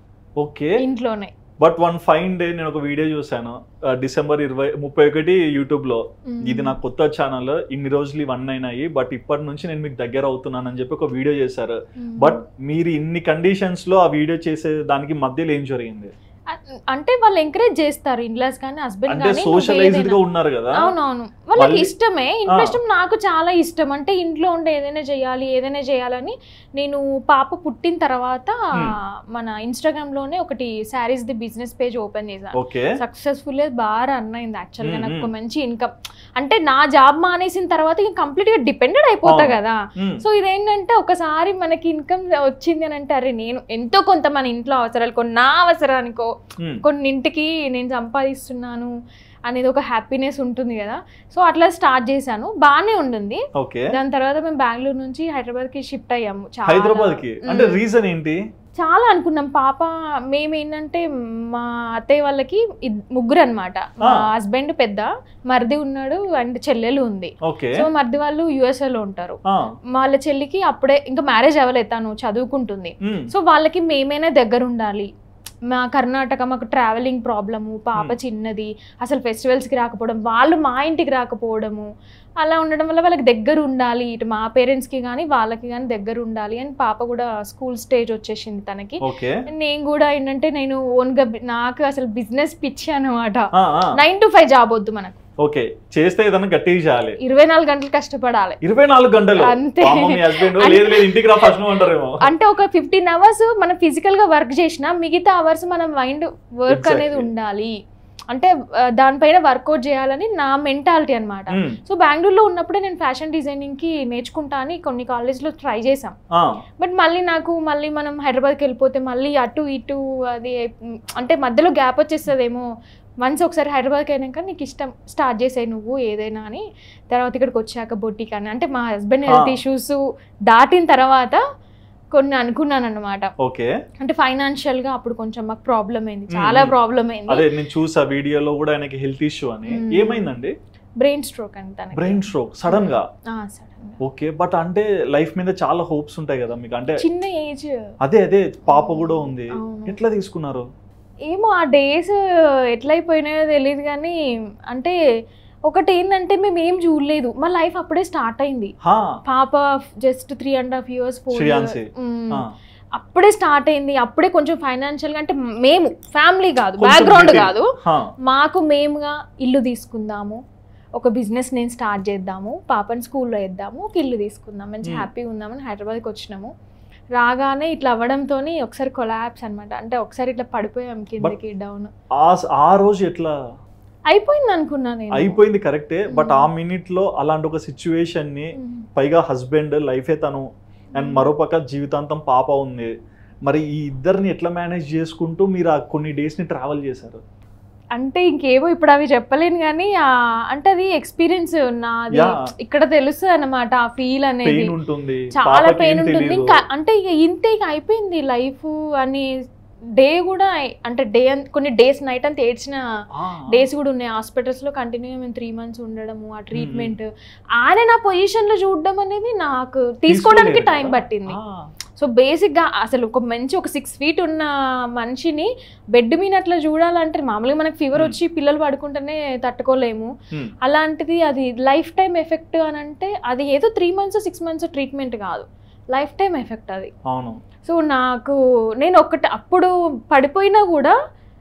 ఓకే ఇంట్లోనే బట్ వన్ ఫైన్ డే నేను ఒక వీడియో చూసాను ఆ, డిసెంబర్ ఇరవై ముప్పై ఒకటి యూట్యూబ్ లో మ్మ్. ఇది నా కొత్త ఛానల్ ఇన్ని రోజులు ఇవన్నీ అయినాయి బట్ ఇప్పటి నుంచి నేను మీకు దగ్గర అవుతున్నాను అని చెప్పి ఒక వీడియో చేశారు మ్మ్. బట్ మీరు ఇన్ని కండిషన్స్ లో ఆ వీడియో చేసే దానికి మధ్యలో ఏం జరిగింది అ- అంటే వాళ్ళు ఎంకరేజ్ చేస్తారు ఇన్లాస్ కానీ హస్బెండ్ అంటే కానీ నువ్వు సోషలైజ్డ్ గా ఏదైనా- ఉన్నారు కదా అవునవును వాళ్ళకి మళ్ళీ- ఇష్టమే ఇంట్లో ఆ. ఇష్టం నాకు చాలా ఇష్టం అంటే ఇంట్లో ఉండే ఏదైనా చేయాలి ఏదైనా చేయాలని నేను పాప పుట్టిన తర్వాత Hmm. మన ఇన్స్టాగ్రామ్ లోనే ఒకటి sarees the business page open చేశాను ఓకే సక్సెస్ఫుల్ బాగా రన్ అయింది యాక్చువల్ గా Hmm, నాకు ఒక hmm. మంచి ఇన్కమ్ అంటే నా జాబ్ మానేసిన తర్వాత ఇంకా కంప్లీట్ గా డిపెండెడ్ అయిపోతా అవును. కదా సో ఇదేంటంటే ఒకసారి మనకి ఇన్కమ్ వచ్చింది అని అంటే అరే నేను ఎంతో కొంత మన ఇంట్లో అవసరాలు కొన్ని నా అవసరానికో కొన్నింటికి నేను సంపాదిస్తున్నాను అనేది ఒక హ్యాపీనెస్ ఉంటుంది కదా సో అట్లా స్టార్ట్ చేశాను బాగానే ఉండింది ఓకే దాని తర్వాత మేము బెంగళూరు నుంచి హైదరాబాద్ కి షిఫ్ట్ అయ్యాము చాలా- హైదరాబాద్ కి అంటే మ్మ్. రీజన్ ఏంటి చాలా అనుకున్నాం పాప మేము ఏంటంటే మా అత్తయ్య వాళ్ళకి ఇద్- ముగ్గురు అనమాట మా ఆ. హస్బెండ్ పెద్ద మరిది ఉన్నాడు అండ్ చెల్లెలు ఉంది ఓకే సో మరిది వాళ్ళు USA లో ఉంటారు ఆ, వాళ్ళ చెల్లికి అప్పుడే ఇంకా మ్యారేజ్ అవ్వలేదు తను చదువుకుంటుంది మ్మ్. సో వాళ్ళకి మేమైనా దగ్గర ఉండాలి మా కర్ణాటక మాకు ట్రావెలింగ్ ప్రాబ్లము పాప Hmm. చిన్నది అసలు ఫెస్టివల్స్కి రాకపోవడం వాళ్ళు మా ఇంటికి రాకపోవడము అలా ఉండడం వల్ల వాళ్ళకి దగ్గర ఉండాలి ఇటు మా పేరెంట్స్కి కానీ వాళ్ళకి కానీ దగ్గర ఉండాలి అని పాప కూడా స్కూల్ స్టేజ్ వచ్చేసింది తనకి ఓకే నేను కూడా ఏంటంటే నేను ఓన్గా నాకు అసలు బిజినెస్ పిచ్చి అనమాట ఆ, ఆ, నైన్ టు ఫైవ్ జాబ్ వద్దు మనకు ఓకే చేస్తే ఏదైనా గట్టిగా చేయాలి ఇరవై నాలుగు గంటలు కష్టపడాలి ఇరవై నాలుగు గంటలు అంతే. పాపం మీ హస్బెండ్ లేదు లేదు ఇంటికి రా ఫస్ట్ అంటారేమో అంటే ఒక ఫిఫ్టీన్ అవర్స్ మనం ఫిజికల్ గా వర్క్ చేసినా మిగతా అవర్స్ మన మైండ్ వర్క్ Exactly. అనేది ఉండాలి అంటే ఆ, దానిపైన వర్కౌట్ చేయాలని నా మెంటాలిటీ అన్నమాట మ్మ్. సో బెంగళూరులో ఉన్నప్పుడే నేను ఫ్యాషన్ డిజైనింగ్ కి నేర్చుకుంటా అని కొన్ని కాలేజ్లో ట్రై చేసాం ఆ, బట్ మళ్ళీ నాకు మళ్ళీ మనం హైదరాబాద్కి వెళ్ళిపోతే మళ్ళీ అటు ఇటు అది ఉమ్, అంటే మధ్యలో గ్యాప్ వచ్చేస్తుందేమో వన్స్ ఒకసారి హైదరాబాద్కి అయినాక నీకు ఇష్టం స్టార్ట్ చేసాయి నువ్వు ఏదైనా అని తర్వాత ఇక్కడికి వచ్చాక బొట్టి కానీ అంటే మా హస్బెండ్ హెల్త్ ఆ. ఇష్యూస్ దాటిన తర్వాత కొన్ని అనుకున్నాను అనమాట ఓకే అంటే ఫైనాన్షియల్ గా అప్పుడు కొంచెం మాకు ప్రాబ్లం అయింది చాలా మ్మ్. ప్రాబ్లం అయింది అదే నేను చూసా వీడియోలో కూడా ఆయనకి హెల్త్ ఇష్యూ అని మ్మ్. ఏమైందండి బ్రెయిన్ స్ట్రోక్ అని తనకి బ్రెయిన్ స్ట్రోక్ సడన్ గా సడన్ ఓకే బట్ అంటే లైఫ్ మీద చాలా హోప్స్ ఉంటాయి కదా మీకు అంటే చిన్న ఏజ్ అదే అదే పాప కూడా ఉంది అవును. ఎట్లా తీసుకున్నారు ఏమో ఆ డేస్ ఎట్లయిపోయినాయో తెలియదు కానీ అంటే ఒకటి ఏంటంటే మేము ఏం చూడలేదు మా లైఫ్ అప్పుడే స్టార్ట్ అయింది హా పాప just three and half years four Shreyansi. ఆ, అప్పుడే స్టార్ట్ అయింది అప్పుడే కొంచెం ఫైనాన్షియల్ గా అంటే మేము ఫ్యామిలీ కాదు కొంచెం బ్యాక్గ్రౌండ్ little. కాదు హా, మాకు మేముగా ఇల్లు తీసుకుందాము ఒక బిజినెస్ నేను స్టార్ట్ చేద్దాము పాపని స్కూల్లో వేద్దాము ఒక ఇల్లు తీసుకుందాం మంచి Hmm. హ్యాపీగా ఉందామని హైదరాబాద్కి వచ్చినాము రాగానే ఇట్లా అవ్వడంతో ఒకసారి కొలాప్స్ అన్నమాట అంటే ఒకసారి ఇట్లా పడిపోయాం కిందకి డౌన్ ఆ ఆ రోజు ఎట్లా అయిపోయింది అనుకున్నా నేను అయిపోయింది కరెక్టే బట్ ఆ మ్మ్. మినిట్ లో అలాంటి ఒక సిచ్యువేషన్ ని ఉమ్. పైగా హస్బెండ్ లైఫే తను అండ్ మరోపక్క జీవితాంతం పాప ఉంది మరి ఈ ఇద్దరిని ఎట్లా మేనేజ్ చేసుకుంటూ మీరు ఆ కొన్ని డేస్ ని ట్రావెల్ చేశారు అంటే ఇంకేమో ఇప్పుడు అవి చెప్పలేను కానీ ఆ అంటే అది ఎక్స్పీరియన్స్ నాది Yeah. ఇక్కడ తెలుస్తుంది అన్నమాట ఆ ఫీల్ అనేది పెయిన్ ఉంటుంది చాలా పాపకి పెయిన్ ఏం ఉంటుంది తెలీదు. ఇంకా అంటే ఇక ఇంతే ఇక అయిపోయింది లైఫ్ అని డే కూడా అంటే డే కొన్ని డేస్ నైట్ అంతా ఏడ్చిన ఆ, డేస్ కూడా ఉన్నాయి హాస్పిటల్స్ లో కంటిన్యూ మేము త్రీ మంత్స్ ఉండడము ఆ ట్రీట్మెంట్ ఆయన నా పొజిషన్ లో చూడడం అనేది నాకు తీసుకోవడానికి తీసుకోలేరు టైం కదా? పట్టింది ఆ, సో బేసిక్ గా అసలు ఒక మంచి ఒక సిక్స్ ఫీట్ ఉన్న మనిషిని బెడ్ మీద అట్లా చూడాలంటే మామూలుగా మనకి ఫీవర్ Hmm. వచ్చి పిల్లలు పడుకుంటేనే తట్టుకోలేము మ్మ్. అలాంటిది అది లైఫ్ టైం ఎఫెక్ట్ అని అంటే అది ఏదో three months six months treatment కాదు లైఫ్ టైం ఎఫెక్ట్ అది అవును సో నాకు నేను ఒకటి అప్పుడు పడిపోయినా కూడా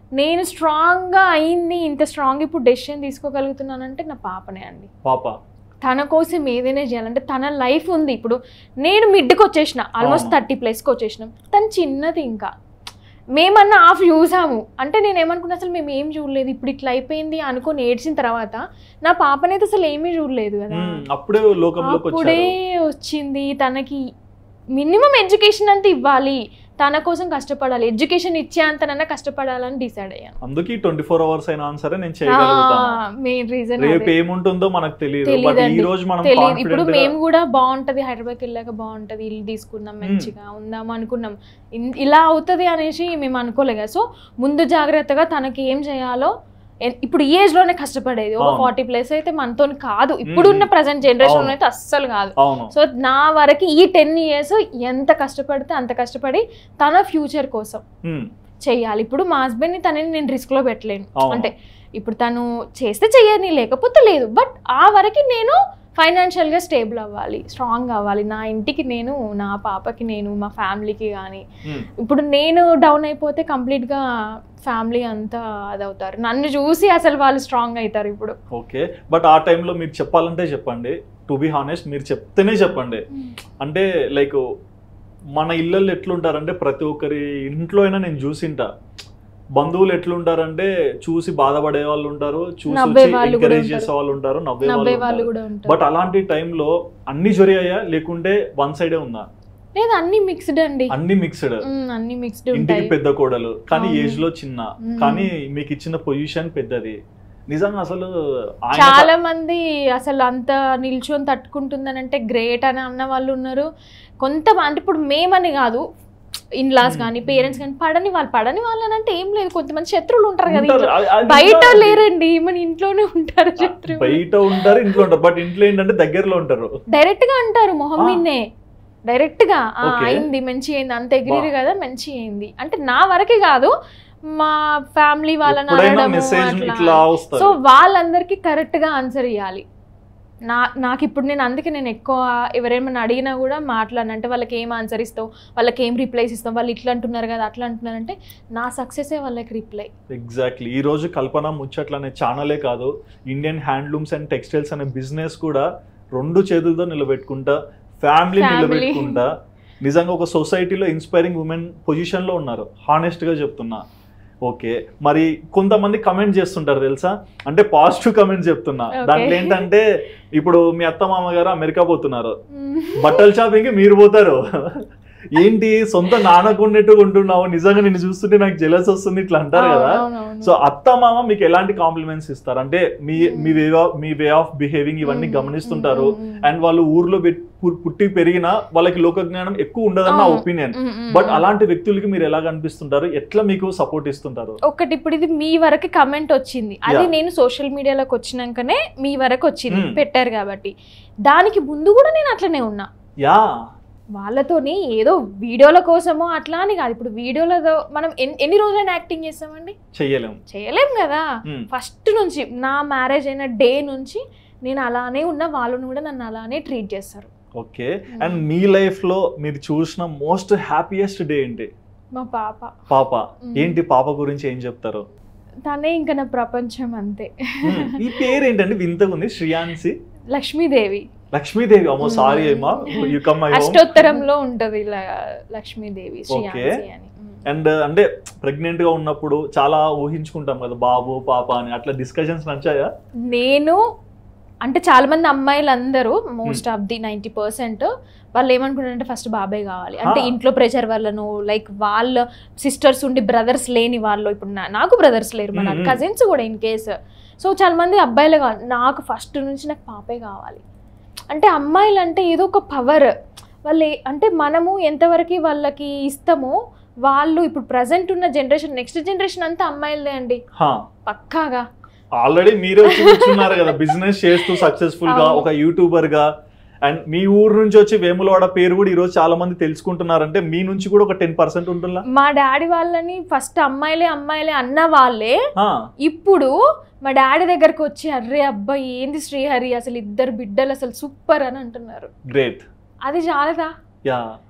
నేను స్ట్రాంగ్గా అయింది ఇంత స్ట్రాంగ్ ఇప్పుడు డెసిషన్ తీసుకోగలుగుతున్నానంటే నా పాపనే అండి పాప తన కోసం ఏదైనా చేయాలంటే తన లైఫ్ ఉంది ఇప్పుడు నేను మిడ్కి వచ్చేసిన ఆల్మోస్ట్ అవును. థర్టీ ప్లస్కి వచ్చేసినాం తను చిన్నది ఇంకా మేమన్నా హాఫ్ చూసాము అంటే నేను ఏమనుకున్నా అసలు మేము ఏం చూడలేదు ఇప్పుడు ఇట్లా అయిపోయింది అనుకొని ఏడ్చిన తర్వాత నా పాపనైతే అసలు ఏమీ చూడలేదు కదా ఉమ్, అప్పుడే లోకంలోకి అప్పుడే వచ్చారు వచ్చింది తనకి మినిమం ఎడ్యుకేషన్ అంతా ఇవ్వాలి తన కోసం కష్టపడాలి ఎడ్యుకేషన్ ఇచ్చే అంతనన్నా కష్టపడాలని డిసైడ్ అయ్యాను అందుకే ట్వంటీ ఫోర్ అవర్స్ అయినా సరే నేను చేయగలుగుతాను మెయిన్ రీజన్ రేపు ఏముంటుందో మనకు తెలియదు బట్ తెలీదండి. ఈ రోజు మనం తెలియదు ఇప్పుడు కాన్ఫిడెంట్ మేము కూడా బాగుంటది హైదరాబాద్కి వెళ్ళాక బాగుంటది ఇల్లు తీసుకుందాం మంచిగా ఉందాం అనుకున్నాం ఇన్- ఇలా అవుతుంది అనేసి మేము అనుకోలేదు కదా సో ముందు జాగ్రత్తగా తనకి ఏం చేయాలో ఎన్- ఇప్పుడు ఈ ఏజ్ లోనే కష్టపడేది ఒక అవును. ఫార్టీ ప్లస్ అయితే మనతో కాదు ఇప్పుడున్న ప్రజెంట్ జనరేషన్ అవును. అయితే అస్సలు కాదు అవును సో నా వరకు ఈ టెన్ ఇయర్స్ ఎంత కష్టపడితే అంత కష్టపడి తన ఫ్యూచర్ కోసం ఉమ్, చెయ్యాలి ఇప్పుడు మా హస్బెండ్ని తనని నేను రిస్క్లో పెట్టలేను అవును. అంటే ఇప్పుడు తను చేస్తే చెయ్యని లేకపోతే లేదు బట్ ఆ వరకు నేను ఫైనాన్షియల్గా స్టేబుల్ అవ్వాలి స్ట్రాంగ్ అవ్వాలి నా ఇంటికి నేను నా పాపకి నేను మా ఫ్యామిలీకి కానీ ఉమ్, ఇప్పుడు నేను డౌన్ అయిపోతే కంప్లీట్గా ఫ్యామిలీ అంతా అదవుతారు నన్ను చూసి అసలు వాళ్ళు స్ట్రాంగ్ అవుతారు ఇప్పుడు ఓకే బట్ ఆ టైంలో మీరు చెప్పాలంటే చెప్పండి టు బి హానెస్ట్ మీరు చెప్తేనే చెప్పండి అంటే లైక్ మన ఇళ్ళల్లో ఎట్లుంటారంటే ప్రతి ఒక్కరి ఇంట్లో అయినా నేను చూసింటా బంధువులు ఎట్లుంటారంటే చూసి బాధపడే వాళ్ళు ఉంటారు చూసి నవ్వే వచ్చి వాళ్ళు కూడా ఎంకరేజ్ ఉంటారు. చేసే వాళ్ళు ఉంటారు నవ్వే నవ్వే వాళ్ళు వాళ్ళు ఉంటారు కూడా ఉంటారు బట్ అలాంటి టైంలో అన్ని జరిగాయా లేకుంటే వన్ సైడే ఉందా లేదు అన్ని మిక్స్డ్ అండి అన్ని మిక్స్డ్ మ్మ్, అన్ని మిక్స్డ్ ఇంటికి ఉంటాయి పెద్ద కోడలు కానీ అవును. ఏజ్ లో చిన్న మ్మ్. కానీ మీకు ఇచ్చిన పొజిషన్ పెద్దది నిజంగా అసలు ఆయన చాలా మంది అసలు అంత నిల్చొని తట్టుకుంటుందని అంటే గ్రేట్ అని అన్న వాళ్ళు ఉన్నారు కొంత అంటే ఇప్పుడు మేమని కాదు ఇన్లాస్ Hmm. కానీ పేరెంట్స్ కానీ పడని వాళ్ళు పడని వాళ్ళని అంటే ఏం లేదు కొంతమంది శత్రువులు ఉంటారు కదా ఉంటారు. ఇంట్లో. అది- అది బయట ఇంకా- లేరండి మన ఇంట్లోనే ఉంటారు శత్రువులు బయట ఉంటారు ఇంట్లో ఉంటారు బట్ ఇంట్లో ఏంటంటే దగ్గరలో ఉంటారు డైరెక్ట్ గా అంటారు మొహం ఆ. మీన్నే డైరెక్ట్ గా ఆ, Okay. అయింది మంచి అయింది అంత ఎగిరి బా. కదా మంచి అయింది అంటే నా వరకే కాదు మా ఫ్యామిలీ వాళ్ళని ఎప్పుడైనా అనడము మెసేజ్ అట్లా. ఇట్లా సో వస్తుంది వాళ్ళందరికీ కరెక్ట్గా ఆన్సర్ ఇవ్వాలి నా నాకు ఇప్పుడు నేను అందుకే నేను ఎక్కువ ఎవరేమైనా అడిగినా కూడా మాట్లాడను అంటే వాళ్ళకి ఏం ఆన్సర్ ఇస్తావు వాళ్ళకి ఏం రిప్లైస్ ఇస్తావు వాళ్ళు ఇట్లా అంటున్నారు కదా అట్లా అంటున్నారు అంటే నా సక్సెసే వాళ్ళకి రిప్లై ఎగ్జాక్ట్లీ ఈ రోజు కల్పన ముచ్చట్లు అనే ఛానలే కాదు ఇండియన్ హ్యాండ్లూమ్స్ అండ్ టెక్స్టైల్స్ అనే బిజినెస్ కూడా రెండు చేతులతో నిలబెట్టుకుంటా ఫ్యామిలీ Family. నిలబెట్టుకుంటా నిజంగా ఒక సొసైటీలో ఇన్స్పైరింగ్ ఉమెన్ పొజిషన్లో ఉన్నారు హానెస్ట్గా చెప్తున్నా ఓకే మరి కొంతమంది కమెంట్ చేస్తుంటారు తెలుసా అంటే పాజిటివ్ కమెంట్స్ చెప్తున్నా Okay. దాంట్లో ఏంటంటే ఇప్పుడు మీ అత్త మామగారు అమెరికా పోతున్నారు బట్టల షాపింగ్కి మీరు పోతారు ఏంటి సొంత నాన్నకున్నట్టుగా ఉంటున్నావు నిజంగా నిన్ను చూస్తుంటే నాకు జెలస్ వస్తుంది ఇట్లా అంటారు కదా సో అత్త మామ మీకు ఎలాంటి కాంప్లిమెంట్స్ ఇస్తారు అంటే మీ మీ వే మీ వే ఆఫ్ బిహేవింగ్ ఇవన్నీ గమనిస్తుంటారు అండ్ వాళ్ళు ఊర్లో పెట్- పు- పుట్టి పెరిగినా వాళ్ళకి లోక జ్ఞానం ఎక్కువ ఉండదని నా అవును. ఒపీనియన్ బట్ అలాంటి వ్యక్తులకి మీరు ఎలా కనిపిస్తుంటారు ఎట్లా మీకు సపోర్ట్ ఇస్తుంటారు ఒకటి ఇప్పుడు ఇది మీ వరకు కమెంట్ వచ్చింది అది Yeah. నేను సోషల్ మీడియాలోకి వచ్చినాకనే మీ వరకు వచ్చింది Hmm. పెట్టారు కాబట్టి దానికి ముందు కూడా నేను అట్లనే ఉన్నా యా వాళ్ళతోని ఏదో వీడియోల కోసమో అట్లా అని కాదు ఇప్పుడు వీడియోలతో మనం ఎన్ని ఎన్ని రోజులైనా యాక్టింగ్ చేస్తామండి చెయ్యలేం చేయలేం కదా Hmm. ఫస్ట్ నుంచి నా మ్యారేజ్ అయిన డే నుంచి నేను అలానే ఉన్న వాళ్ళని కూడా నన్ను అలానే ట్రీట్ చేస్తారు ఓకే అండ్ మీ లైఫ్ లో మీరు చూసిన మోస్ట్ హ్యాపీయెస్ట్ డే ఏంటి మా పాప పాప Hmm. ఏంటి పాప గురించి ఏం చెప్తారు తనే ఇంకా నా ప్రపంచం అంతే Hmm. ఈ పేరు ఏంటండి వింతగా ఉంది శ్రియాన్సి లక్ష్మీదేవి లక్ష్మీదేవి అమ్మో Hmm. సారీ అమ్మా యు కమ్ మై హోమ్ అష్టోత్తరంలో ఉంటది ఇలా లక్ష్మీదేవి శ్రీయాన్సి అని అండ్ అంటే ప్రెగ్నెంట్ గా ఉన్నప్పుడు చాలా ఊహించుకుంటాం కదా బాబు పాప అని అట్లా డిస్కషన్స్ నచ్చాయా నేను అంటే చాలా మంది అమ్మాయిలు అందరూ most of the ninety percent వాళ్ళు ఏమనుకుంటారంటే ఫస్ట్ బాబాయ్ కావాలి అంటే Ah. ఇంట్లో ప్రెషర్ వల్లను లైక్ వాళ్ళ సిస్టర్స్ ఉండి బ్రదర్స్ లేని వాళ్ళు ఇప్పుడు నా- నాకు బ్రదర్స్ లేరు మన Mm, mm. కజిన్స్ కూడా ఇన్ కేస్ సో చాలా మంది అబ్బాయిలే కావాలి నాకు ఫస్ట్ నుంచి నాకు పాపే కావాలి అంటే అమ్మాయిలు అంటే ఏదో ఒక పవర్ వాళ్ళు ఏ- అంటే మనము ఎంతవరకు వాళ్ళకి ఇస్తామో వాళ్ళు ఇప్పుడు ప్రజెంట్ ఉన్న జనరేషన్ నెక్స్ట్ జనరేషన్ అంతా అమ్మాయిలదే అండి హా పక్కాగా ఆల్రెడీ మీరే వచ్చి కూర్చున్నారు కదా బిజినెస్ చేస్తూ సక్సెస్ఫుల్ గా అవును. ఒక యూట్యూబర్ గా అండ్ మీ ఊరు నుంచి వచ్చి వేములవాడ పేరు కూడా ఈ రోజు చాలా మంది తెలుసుకుంటున్నారంటే మీ నుంచి కూడా ఒక టెన్ పర్సెంట్ ఉంటుందా మా డాడీ వాళ్ళని ఫస్ట్ అమ్మాయిలే అమ్మాయిలే అన్న వాళ్ళే ఆ, ఇప్పుడు మా డాడీ దగ్గరకు వచ్చి అర్రే అబ్బాయి ఏంది శ్రీహరి అసలు ఇద్దరు బిడ్డలు అసలు సూపర్ అని అంటున్నారు గ్రేట్ అది చాలదా యా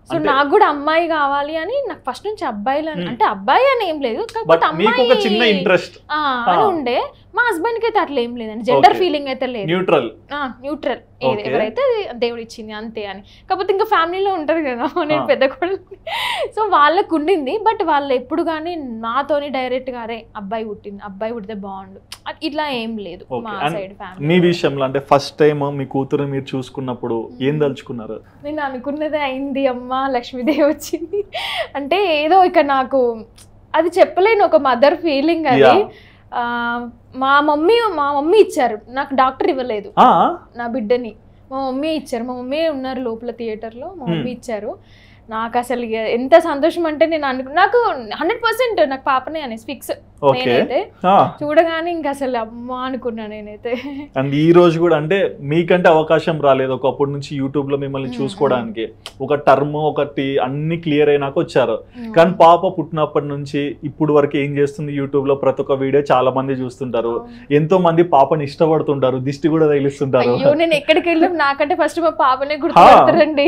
సో అంటే- నాకు కూడా అమ్మాయి కావాలి అని నాకు ఫస్ట్ నుంచి అబ్బాయిలు అని- Hmm. అంటే అబ్బాయి అని ఏం లేదు బట్ కాకపోతే మీకు ఒక చిన్న అమ్మాయి ఇంట్రెస్ట్ ఆ, అని Ah. ఉండే మా హస్బెండ్ కి అయితే అట్లా ఏం లేదండి జెండర్ Okay. ఫీలింగ్ అయితే లేదు న్యూట్రల్ న్యూట్రల్ Okay. ఎవరైతే అది దేవుడు ఇచ్చింది అంతే అని కాకపోతే ఇంకా ఫ్యామిలీలో ఉంటది కదా నేను Ah. పెద్ద కొడుకు సో వాళ్ళకు ఉండింది బట్ వాళ్ళు ఎప్పుడు కానీ నాతోని డైరెక్ట్ గా అరే అబ్బాయి పుట్టింది అబ్బాయి పుడితే బాగుండు అట్- ఇట్లా ఏం లేదు Okay. మా And సైడ్ మీ ఫ్యామిలీ విషయంలో అంటే ఫస్ట్ టైం మీ కూతురు మీరు చూసుకున్నప్పుడు ఏం తలుచుకున్నారు నేను అనుకున్నదే అయింది అమ్మ లక్ష్మీదేవి వచ్చింది అంటే ఏదో ఇక నాకు అది చెప్పలేను ఒక మదర్ ఫీలింగ్ అది Yeah. ఆ, మా మమ్మీ మా మమ్మీ ఇచ్చారు నాకు డాక్టర్ ఇవ్వలేదు ఆ, నా బిడ్డని మా మమ్మీ ఇచ్చారు మా మమ్మీ ఉన్నారు లోపల థియేటర్లో మా మమ్మీ ఇచ్చారు నాకు అసలు ఇక ఎంత సంతోషం అంటే నేను అనుకు నాకు హండ్రెడ్ పర్సెంట్ నాకు పాపనే అనేసి ఫిక్స్ ఓకే నేనైతే ఆ, చూడగానే ఇంకా అసలు అమ్మా అనుకున్నా నేనైతే అండ్ ఈ రోజు కూడా అంటే మీకంటే అవకాశం రాలేదు ఒకప్పటి నుంచి యూట్యూబ్ లో మిమ్మల్ని Mm, చూసుకోవడానికి ఒక టర్మ్ ఒకటి అన్ని క్లియర్ అయినాక వచ్చారు కానీ పాప పుట్టినప్పటి నుంచి ఇప్పుడు వరకు ఏం చేస్తుంది యూట్యూబ్ లో ప్రతి ఒక్క వీడియో చాలా మంది చూస్తుంటారు ఎంతో మంది పాపని ఇష్టపడుతుంటారు దిష్టి కూడా తగిలిస్తుంటారు అయ్యో నేను ఎక్కడికి వెళ్ళి నాకంటే ఫస్ట్ మా పాపనే గుర్తుపడతారండి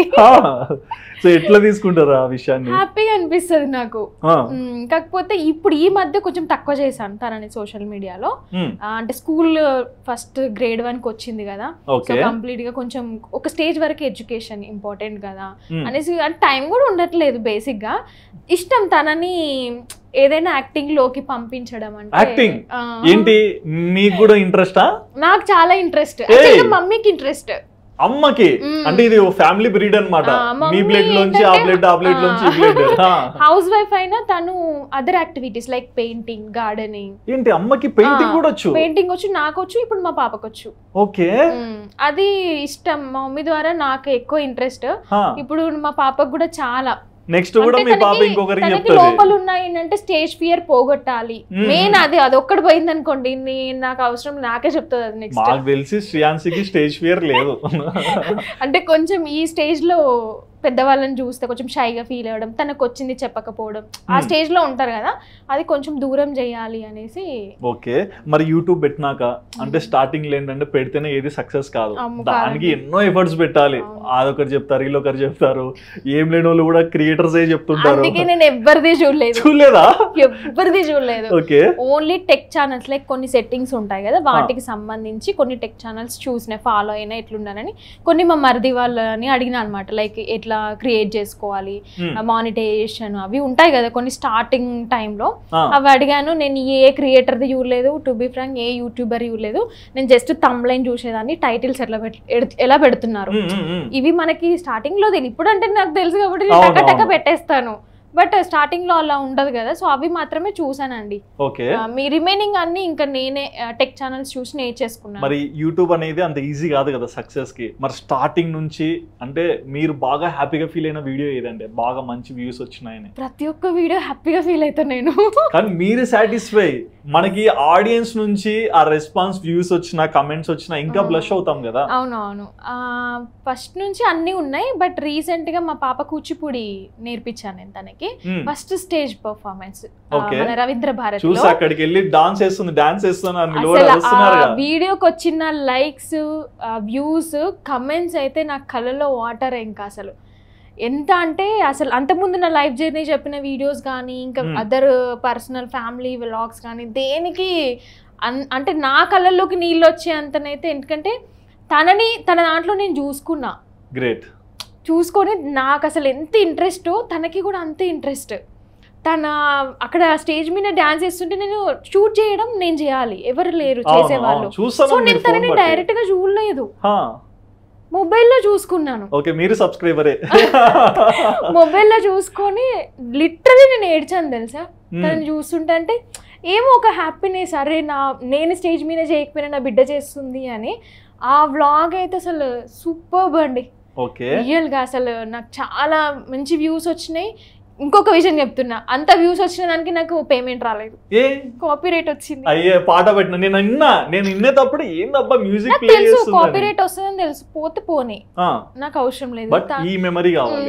సో ఎట్లా తీసుకుంటారు ఆ విషయాన్ని హ్యాపీగా అనిపిస్తుంది నాకు ఆ, మ్మ్, కాకపోతే ఇప్పుడు ఈ మధ్య కొంచెం తక్కువ చేశాను తనని సోషల్ మీడియాలో ఉమ్, అంటే స్కూల్ ఫస్ట్ గ్రేడ్ వన్ కి వచ్చింది కదా సో ఓకే కంప్లీట్ గా కొంచెం ఒక స్టేజ్ వరకు ఎడ్యుకేషన్ ఇంపార్టెంట్ కదా ఉమ్, అనేసి అంటే టైం కూడా ఉండట్లేదు బేసిక్ గా ఇష్టం తనని ఏదైనా యాక్టింగ్ లోకి పంపించడం అంటే Acting? ఆ. ఏంటి మీకు కూడా ఇంట్రెస్టా నాకు చాలా ఇంట్రెస్ట్ ఏయ్! మమ్మీకి ఇంట్రెస్ట్ అమ్మకి మ్మ్. అంటే ఇది ఫ్యామిలీ బ్రీడ్ అన్నమాట ఆ, మీ మమ్మీ బ్లడ్ లోంచి ఆ ఏంటంటే- బ్లడ్ ఆ బ్లడ్ లోంచి ఈ ఆ. బ్లడ్ హౌస్ వైఫ్ అయినా తను other activities like painting gardening ఏంటి అమ్మకి పెయింటింగ్ ఆ, కూడా వచ్చు పెయింటింగ్ వచ్చు నాకు వచ్చు ఇప్పుడు మా పాపకు వచ్చు ఓకే మ్మ్. అది ఇష్టం మా మమ్మీ ద్వారా నాకు ఎక్కువ ఇంట్రెస్ట్ ఆ, ఇప్పుడు మా పాపకు కూడా చాలా నెక్స్ట్ కూడా అంటే మీ పాప తనకి- ఇంకొకరికి తనకి చెప్తుంది లోపల ఉన్నాయి అంటే స్టేజ్ ఫియర్ పోగొట్టాలి మ్మ్. మెయిన్ అది అది ఒక్కటి పోయింది అనుకోండి నీ- నాకు అవసరం నాకే చెప్తుంది అది నెక్స్ట్ మాకు తెలిసి శ్రేయాన్సికి స్టేజ్ ఫియర్ లేదు అంటే కొంచెం ఈ స్టేజ్ లో పెద్దవాళ్ళని చూస్తే కొంచెం షైగా ఫీల్ అవ్వడం తనకు వచ్చింది చెప్పకపోవడం ఆ మ్మ్. స్టేజ్ లో ఉంటారు కదా అది కొంచెం దూరం చేయాలి అనేసి ఓకే మరి యూట్యూబ్ పెట్టినాక అంటే స్టార్టింగ్ లో ఏంటంటే పెడితేనే ఏది సక్సెస్ కాదు అమ్ము దానికి కాదండి. ఎన్నో ఎఫర్ట్స్ పెట్టాలి అవును. అదొకరు చెప్తారు వీళ్ళొకరు చెప్తారు ఏం లేని వాళ్ళు కూడా క్రియేటర్స్ ఏ చెప్తుంటారు అందుకే నేను ఎవ్వరిది చూడలేదు చూడలేదా ఎవ్వరిది చూడలేదు okay only tech channels like కొన్ని సెట్టింగ్స్ ఉంటాయి కదా వాటికి సంబంధించి కొన్ని టెక్ ఛానల్స్ చూసిన ఫాలో అయినా ఎట్లున్నానని కొన్ని మా మరిది వాళ్ళని అడిగిన అనమాట లైక్ ఎట్లా క్రియేట్ చేసుకోవాలి మానిటైజేషన్ అవి ఉంటాయి కదా కొన్ని స్టార్టింగ్ టైంలో అవి అడిగాను నేను ఏ క్రియేటర్ది చూడలేదు టు బి ఫ్రాంక్ ఏ యూట్యూబర్ చూడలేదు నేను జస్ట్ తమ్లైన్ చూసేదాన్ని టైటిల్స్ ఎట్లా పెట్ ఎడ్- ఎలా పెడుతున్నారు ఇవి మనకి స్టార్టింగ్ లో తెలియదు ఇప్పుడు అంటే నాకు తెలుసు కాబట్టి నేను అవును, టక టక అవును. పెట్టేస్తాను బట్ స్టార్టింగ్ లో అలా ఉండదు కదా సో అవి మాత్రమే చూసానండి ఓకే ఆ, మీ రిమైనింగ్ అన్ని ఇంకా నేనే టెక్ ఛానల్స్ చూసి నేర్చేసుకున్నాను మరి యూట్యూబ్ అనేది అంత ఈజీ కాదు కదా సక్సెస్ కి మరి స్టార్టింగ్ నుంచి అంటే మీరు బాగా హ్యాపీగా ఫీల్ అయిన వీడియో ఏదంటే బాగా మంచి వ్యూస్ వచ్చినాయని ప్రతి ఒక్క వీడియో హ్యాపీగా ఫీల్ అవుతాను నేను కానీ మీరు సాటిస్ఫై మనకి ఆడియన్స్ నుంచి ఆ రెస్పాన్స్ వ్యూస్ వచ్చినా కమెంట్స్ వచ్చినా ఇంకా ఆ. బ్లష్ అవుతాం కదా అవును అవును ఫస్ట్ నుంచి అన్నీ ఉన్నాయి బట్ రీసెంట్ గా మా పాప కూచిపూడి నేర్పించాను నేను తనకి hmm. First stage performance Okay. మన రవీంద్ర భారత్ చూసి అక్కడికి వెళ్ళి డాన్స్ చేస్తుంది డాన్స్ చేస్తున్నా అని నిలబడి అసలు వస్తున్నారు ఆ వీడియోకి వచ్చిన లైక్స్ వ్యూస్ కమెంట్స్ అయితే నా కళ్ళలో వాటర్ ఇంకా అసలు ఎంత అంటే అసలు అంతకుముందు నా లైఫ్ జర్నీ చెప్పిన వీడియోస్ కానీ ఇంకా Hmm. Other personal family vlogs కానీ దేనికి అన్- అంటే నా కళ్ళల్లోకి నీళ్ళు వచ్చే అంతనైతే ఎందుకంటే తనని తన దాంట్లో నేను చూసుకున్నా గ్రేట్ చూసుకొని నాకు అసలు ఎంత ఇంట్రెస్ట్ తనకి కూడా అంతే ఇంట్రెస్ట్ తన అక్కడ స్టేజ్ మీద డాన్స్ చేస్తుంటే నేను షూట్ చేయడం నేను చేయాలి ఎవరు లేరు చేసేవాళ్ళు సో చూస్తాను నేను తనని డైరెక్ట్ గా చూడలేదు మొబైల్లో చూసుకున్నాను ఓకే మీరు సబ్స్క్రైబరే మొబైల్లో చూసుకొని లిటరలీ నేను ఏడ్చాను తెలుసా తనని చూస్తుంటే అంటే ఏమో ఒక హ్యాపీనెస్ అరే నా నేను స్టేజ్ మీద చేయకపోయినా నా బిడ్డ చేస్తుంది అని ఆ వ్లాగ్ అయితే అసలు సూపర్ అండి ఓకే రియల్గా అసలు నాకు చాలా మంచి వ్యూస్ వచ్చినాయి ఇంకొక విషయం చెప్తున్నా అంత వ్యూస్ వచ్చిన దానికి నాకు పేమెంట్ రాలేదు ఏ కాపీ రేట్ వచ్చింది అయ్యే పాట పెట్టిన నేను విన్నా నేను వినేటప్పుడు ఏందబ్బా మ్యూజిక్ నాకు ప్లే తెలుసు కాపీ చేస్తుంది రేట్ వస్తుందని తెలుసు పోతే పోనీ నాకు అవసరం లేదు బట్ తా- ఈ మెమరీ కావాలి మ్మ్.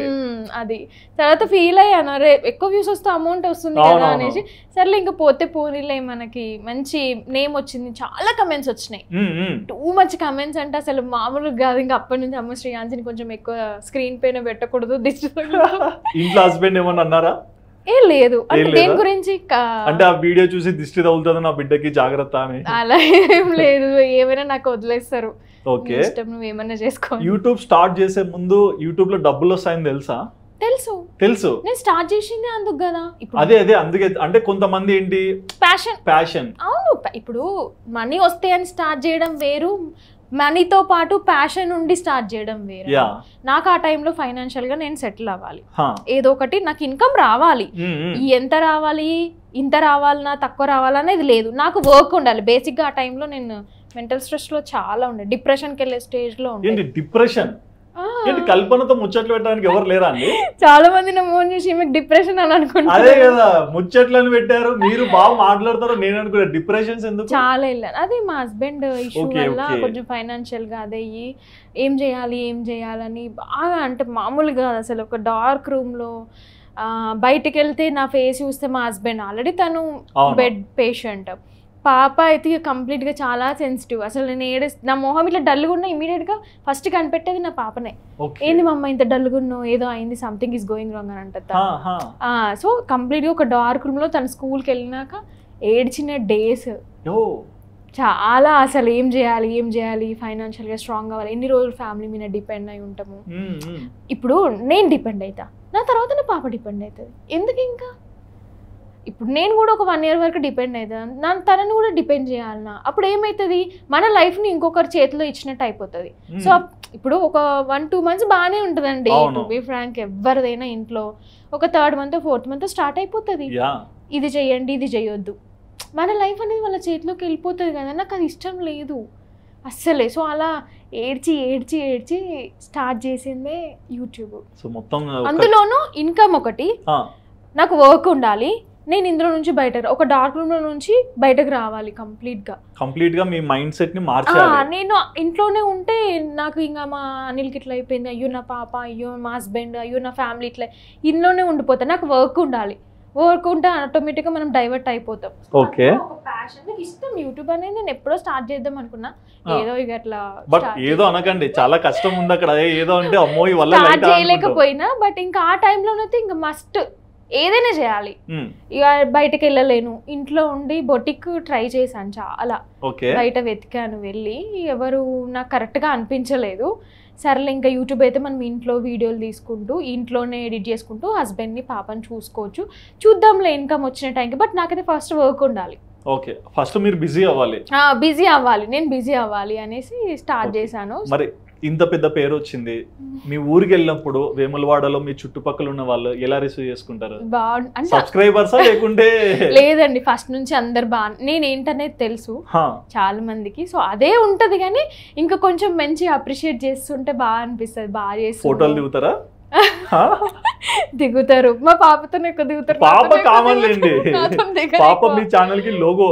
అది తర్వాత ఫీల్ అయ్యాను అరే ఎక్కువ వ్యూస్ వస్తే అమౌంట్ వస్తుంది కదా అవునవును. అనేసి సర్లే ఇంకా పోతే పోనీలే మనకి మంచి నేమ్ వచ్చింది చాలా కమెంట్స్ వచ్చినాయి um, um. Too much comments అంటే అసలు మామూలుగా కాదు ఇంకా అప్పటి నుంచి అమ్మ శ్రీయాంశిని కొంచెం ఎక్కువ స్క్రీన్ పైన పెట్టకూడదు దిష్టి తగలదు. ఇంట్లో హస్బెండ్ ఏమన్నా అన్నారా ఏ లేదు అంటే ఏం దేని లేదా? గురించి కా- అంటే ఆ వీడియో చూసి దిష్టి తగులుతుంది నా బిడ్డకి జాగ్రత్త అని అలా ఏం లేదు ఏమైనా నాకు వదిలేస్తారు నీ ఓకే ఇష్టం నువ్వు ఏమైనా చేసుకో యూట్యూబ్ స్టార్ట్ చేసే ముందు యూట్యూబ్ లో డబ్బులు వస్తాయని తెలుసా తెలుసు తెలుసు నేను స్టార్ట్ చేసింది అందుకు కదా ఇప్పుడు అదే అదే అందుకే అంటే కొంతమంది ఏంటి ప్యాషన్ ప్యాషన్ అవును ప- ఇప్పుడు మనీ వస్తే అని స్టార్ట్ చేయడం వేరు మనీతో పాటు ప్యాషన్ ఉండి స్టార్ట్ చేయడం వేరు యా నాకు ఆ టైంలో ఫైనాన్షియల్ గా నేను సెటిల్ అవ్వాలి ఏదో ఒకటి నాకు ఇన్కమ్ రావాలి ఈ ఎంత రావాలి ఇంత రావాలన్నా తక్కువ రావాలనేది లేదు నాకు వర్క్ ఉండాలి బేసిక్గా ఆ టైంలో నేను మెంటల్ స్ట్రెస్ లో చాలా ఉండే డిప్రెషన్కి వెళ్ళే స్టేజ్ లో ఉండే ఏంటి డిప్రెషన్ ఆ, ఏంటి కల్పనతో ముచ్చట్లు పెట్టడానికి ఎవరు లేరా అండి చాలా మంది నా ఫోన్ చూసి మీకు డిప్రెషన్ అని అదే అనుకుంటారు కదా ముచ్చట్లను పెట్టారు మీరు బాగా మాట్లాడతారు నేను అనుకున్నా డిప్రెషన్స్ ఎందుకు చాలా వెళ్ళాను అదే మా హస్బెండ్ ఇష్యూ Okay, వల్ల okay. కొంచెం ఫైనాన్షియల్ గా అదే అయ్యి ఏం చేయాలి ఏం చేయాలని బాగా అంటే మామూలుగా కాదు అసలు ఒక డార్క్ రూమ్ లో ఆ, బయటికి వెళ్తే నా ఫేస్ చూస్తే మా హస్బెండ్ ఆల్రెడీ తను అవును. బెడ్ పేషెంట్ పాప అయితే కంప్లీట్ గా చాలా సెన్సిటివ్ అసలు నేను ఏడు నా మొహం ఇట్లా డల్గా ఉన్నా ఇమీడియట్ గా ఫస్ట్ కనిపెట్టేది నా పాపనే Okay. ఏంది మా అమ్మ ఇంత డల్గా ఉన్నావు ఏదో అయింది సంథింగ్ ఇస్ గోయింగ్ రాంగ్ అని అంటది హా, తను. హా. ఆ, సో కంప్లీట్గా ఒక డార్క్ రూమ్లో తన స్కూల్కి వెళ్ళినాక ఏడ్చిన డేస్ ఓ చాలా అసలు ఏం చేయాలి ఏం చేయాలి ఫైనాన్షియల్గా స్ట్రాంగ్ అవ్వాలి ఎన్ని రోజులు ఫ్యామిలీ మీద డిపెండ్ అయి ఉంటాము ఉమ్, ఉమ్. ఇప్పుడు నేను డిపెండ్ అవుతా నా తర్వాత నా పాప డిపెండ్ అవుతుంది ఎందుకు ఇంకా ఇప్పుడు నేను కూడా ఒక వన్ ఇయర్ వరకు డిపెండ్ అవుతాను నా తనని కూడా డిపెండ్ చేయాలన్నా అప్పుడు ఏమవుతుంది మన లైఫ్ని ఇంకొకరి చేతిలో ఇచ్చినట్టు అయిపోతుంది ఉమ్. సో ఇప్పుడు ఒక వన్ టూ మంత్స్ బాగానే ఉంటుందండి అవును. టు బి ఫ్రాంక్ ఎవరిదైనా ఇంట్లో ఒక third month fourth month start అయిపోతుంది యా ఇది చెయ్యండి ఇది చేయొద్దు మన లైఫ్ అనేది వాళ్ళ చేతిలోకి వెళ్ళిపోతుంది కదా నాకు అది ఇష్టం లేదు అస్సలే సో అలా ఏడ్చి ఏడ్చి ఏడ్చి స్టార్ట్ చేసిందే యూట్యూబ్ సో మొత్తం ఒక- అందులోనూ ఇన్కమ్ ఒకటి ఆ, నాకు వర్క్ ఉండాలి నేను ఇందులో నుంచి బయట రా- ఒక డార్క్ రూమ్ నుంచి బయటకు రావాలి కంప్లీట్ గా కంప్లీట్ గా మీ మైండ్ సెట్ ని ఆ, మార్చాలి నేను ఇంట్లోనే ఉంటే నాకు ఇంకా మా అనిల్కి ఇట్లా అయిపోయింది అయ్యో నా పాప అయ్యో మా హస్బెండ్ అయ్యో నా ఫ్యామిలీ ఇట్లా ఇంట్లోనే ఉండిపోతా నాకు వర్క్ ఉండాలి వర్క్ ఉంటే ఆటోమేటిక్గా మనం డైవర్ట్ అయిపోతాం ఓకే ఒక ప్యాషన్ నాకు ఇష్టం యూట్యూబ్ అనేది నేను ఎప్పుడో స్టార్ట్ చేద్దాం అనుకున్నా ఆ. ఏదో ఇక అట్లా బట్ ఏదో అనకండి చాలా కష్టం ఉంది అక్కడ అదే ఏదో అంటే అమ్మో ఈ వల్ల స్టార్ట్ లైట్ అనుకుంటాం. చేయలేకపోయినా బట్ ఇంకా ఆ టైంలోనైతే ఇంకా మస్ట్ ఏదైనా చేయాలి ఉమ్, ఇక బయటకు వెళ్ళలేను ఇంట్లో ఉండి బొటిక్ ట్రై చేశాను చాలా ఓకే బయట వెతికాను వెళ్ళి ఎవరు నాకు కరెక్ట్గా అనిపించలేదు సర్లే ఇంకా యూట్యూబ్ అయితే మనం ఇంట్లో వీడియోలు తీసుకుంటూ ఇంట్లోనే ఎడిట్ చేసుకుంటూ హస్బెండ్ని పాపని చూసుకోవచ్చు చూద్దాంలే ఇన్కమ్ వచ్చిన టైంకి బట్ నాకైతే ఫస్ట్ వర్క్ ఉండాలి ఓకే ఫస్ట్ మీరు బిజీ అవ్వాలి బిజీ అవ్వాలి నేను బిజీ అవ్వాలి అనేసి స్టార్ట్ Okay. చేశాను మరి ఇంత పెద్ద పేరు వచ్చింది మీ ఊరికి వెళ్ళినప్పుడు వేములవాడలో మీ చుట్టుపక్కల ఉన్న వాళ్ళు ఎలా రిసీవ్ చేసుకుంటారు బాగు అంటే సబ్స్క్రైబర్సా లేకుంటే లేదండి ఫస్ట్ నుంచి అందరు బాగా నేను ఏంటనేది తెలుసు హా, చాలా మందికి సో అదే ఉంటది కానీ ఇంకా కొంచెం మంచి అప్రిషియేట్ చేస్తుంటే బాగా అనిపిస్తుంది బాగా ఫోటోలు చేస్తారు దిగుతారా హా? దిగుతారు మా పాపతో ఎక్కువ దిగుతారు పాప నాతోనే ఎక్కువ కామన్ దిగుతారు. లేండి నాతో దిగరు పాప ఎక్కువ. మీ ఛానల్ కి లోగో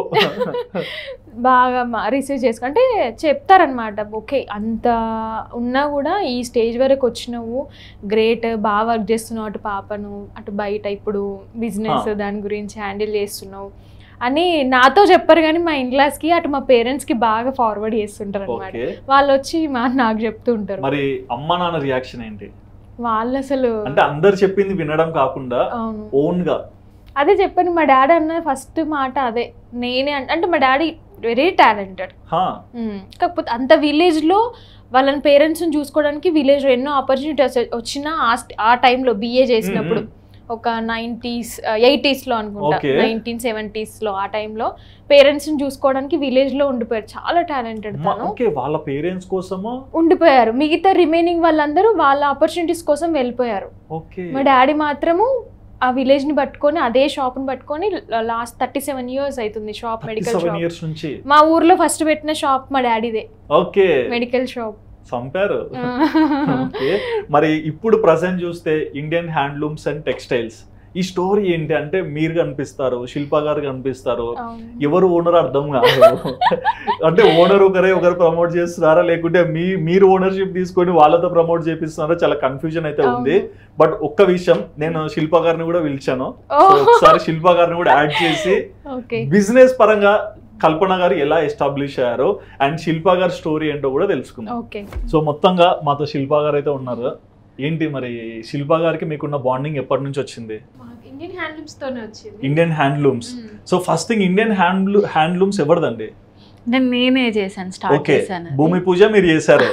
బాగా రిసీవ్ చేసుకో అంటే చెప్తారనమాట ఓకే అంత ఉన్నా కూడా ఈ స్టేజ్ వరకు వచ్చినావు గ్రేట్ బాగా వర్క్ చేస్తున్నావు అటు పాపను అటు బయట ఇప్పుడు బిజినెస్ దాని గురించి హ్యాండిల్ చేస్తున్నావు అని నాతో చెప్పరు కానీ మా ఇంగ్లాస్కి అటు మా పేరెంట్స్కి బాగా ఫార్వర్డ్ చేస్తుంటారు అనమాట ఓకే వాళ్ళు వచ్చి మా నాకు చెప్తూ ఉంటారు మరి అమ్మ నాన్న రియాక్షన్ ఏంటి వాళ్ళు అసలు అంటే అందరు చెప్పింది వినడం కాకుండా అవును ఓన్ గా అదే చెప్పాను మా డాడీ అన్న ఫస్ట్ మాట అదే నేనే అన్- అంటే మా డాడీ వెరీ టాలెంటెడ్ హా, కాకపోతే అంత విలేజ్లో వాళ్ళని పేరెంట్స్ని చూసుకోవడానికి విలేజ్లో ఎన్నో ఆపర్చునిటీస్ వచ్చినా ఆ స్ట్- ఆ టైంలో బిఏ చేసినప్పుడు ఒక నైంటీస్ ఎయిటీస్లో అనుకుంటా Okay. నైన్టీన్ సెవెంటీస్లో ఆ టైంలో పేరెంట్స్ని చూసుకోవడానికి విలేజ్లో ఉండిపోయారు చాలా టాలెంటెడ్ అమ్మ, తను ఓకే వాళ్ళ పేరెంట్స్ కోసము ఉండిపోయారు మిగతా రిమైనింగ్ వాళ్ళందరూ వాళ్ళ ఆపర్చునిటీస్ కోసం వెళ్ళిపోయారు ఓకే మా డాడీ మాత్రము ఆ విలేజ్ ని పట్టుకొని అదే షాప్ ని పట్టుకొని లాస్ట్ థర్టీ సెవెన్ ఇయర్స్ అవుతుంది shop medical seven shop years నుంచి మా ఊర్లో ఫస్ట్ పెట్టిన షాప్ మా డాడీదే ఓకే మెడికల్ షాప్ చంపారు ఓకే మరి ఇప్పుడు ప్రజెంట్ చూస్తే ఇండియన్ హ్యాండ్లూమ్స్ అండ్ టెక్స్టైల్స్ ఈ స్టోరీ ఏంటి అంటే మీరు కనిపిస్తారు శిల్ప గారు కనిపిస్తారు అవును. ఎవరు ఓనర్ అర్థం కాదు అంటే ఓనర్ ఒకరే ఒకరు ప్రమోట్ చేస్తున్నారా లేకుంటే మీ మీరు ఓనర్షిప్ తీసుకొని వాళ్ళతో ప్రమోట్ చేపిస్తున్నారా చాలా కన్ఫ్యూజన్ అయితే ఉంది బట్ ఒక్క విషయం నేను శిల్ప గారిని కూడా పిలిచాను ఓ, సో ఒకసారి శిల్ప గారిని కూడా యాడ్ చేసి ఓకే బిజినెస్ పరంగా కల్పన గారు ఎలా ఎస్టాబ్లిష్ అయ్యారో అండ్ శిల్ప గారి స్టోరీ ఏంటో కూడా తెలుసుకుందాం ఓకే సో మొత్తంగా మాతో శిల్ప గారు అయితే ఉన్నారు ఏంటి మరి శిల్ప గారికి మీకున్న బాండింగ్ ఎప్పటి నుంచి వచ్చింది ఇండియన్ హ్యాండ్లూమ్స్ తోనే వచ్చింది Indian handlooms hmm. So first thing Indian handloom handlooms ఎవరిదండి అంటే నేనే చేశాను స్టార్ట్ ఓకే చేశాను అది. భూమి పూజ మీరు చేశారు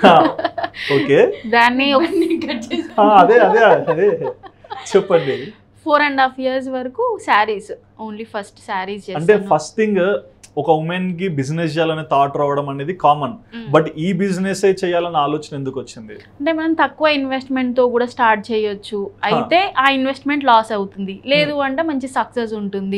ఓకే దాన్ని ఇవన్నీ cut చేసి- అదే అదే అదే చెప్పండి ఫోర్ అండ్ హాఫ్ ఇయర్స్ వరకు శారీస్ ఓన్లీ ఫస్ట్ శారీస్ అంటే ఫస్ట్ థింగ్ ఒక ఉమెన్ కి బిజినెస్ చేయాలనే థాట్ రావడం అనేది కామన్ బట్ ఈ బిజినెస్ చేయాలన్న ఆలోచన ఎందుకు వచ్చింది అంటే మనం తక్కువ ఇన్వెస్ట్మెంట్ తో కూడా స్టార్ట్ చేయొచ్చు అయితే ఆ ఇన్వెస్ట్మెంట్ లాస్ అవుతుంది లేదు అంటే మంచి సక్సెస్ ఉంటుంది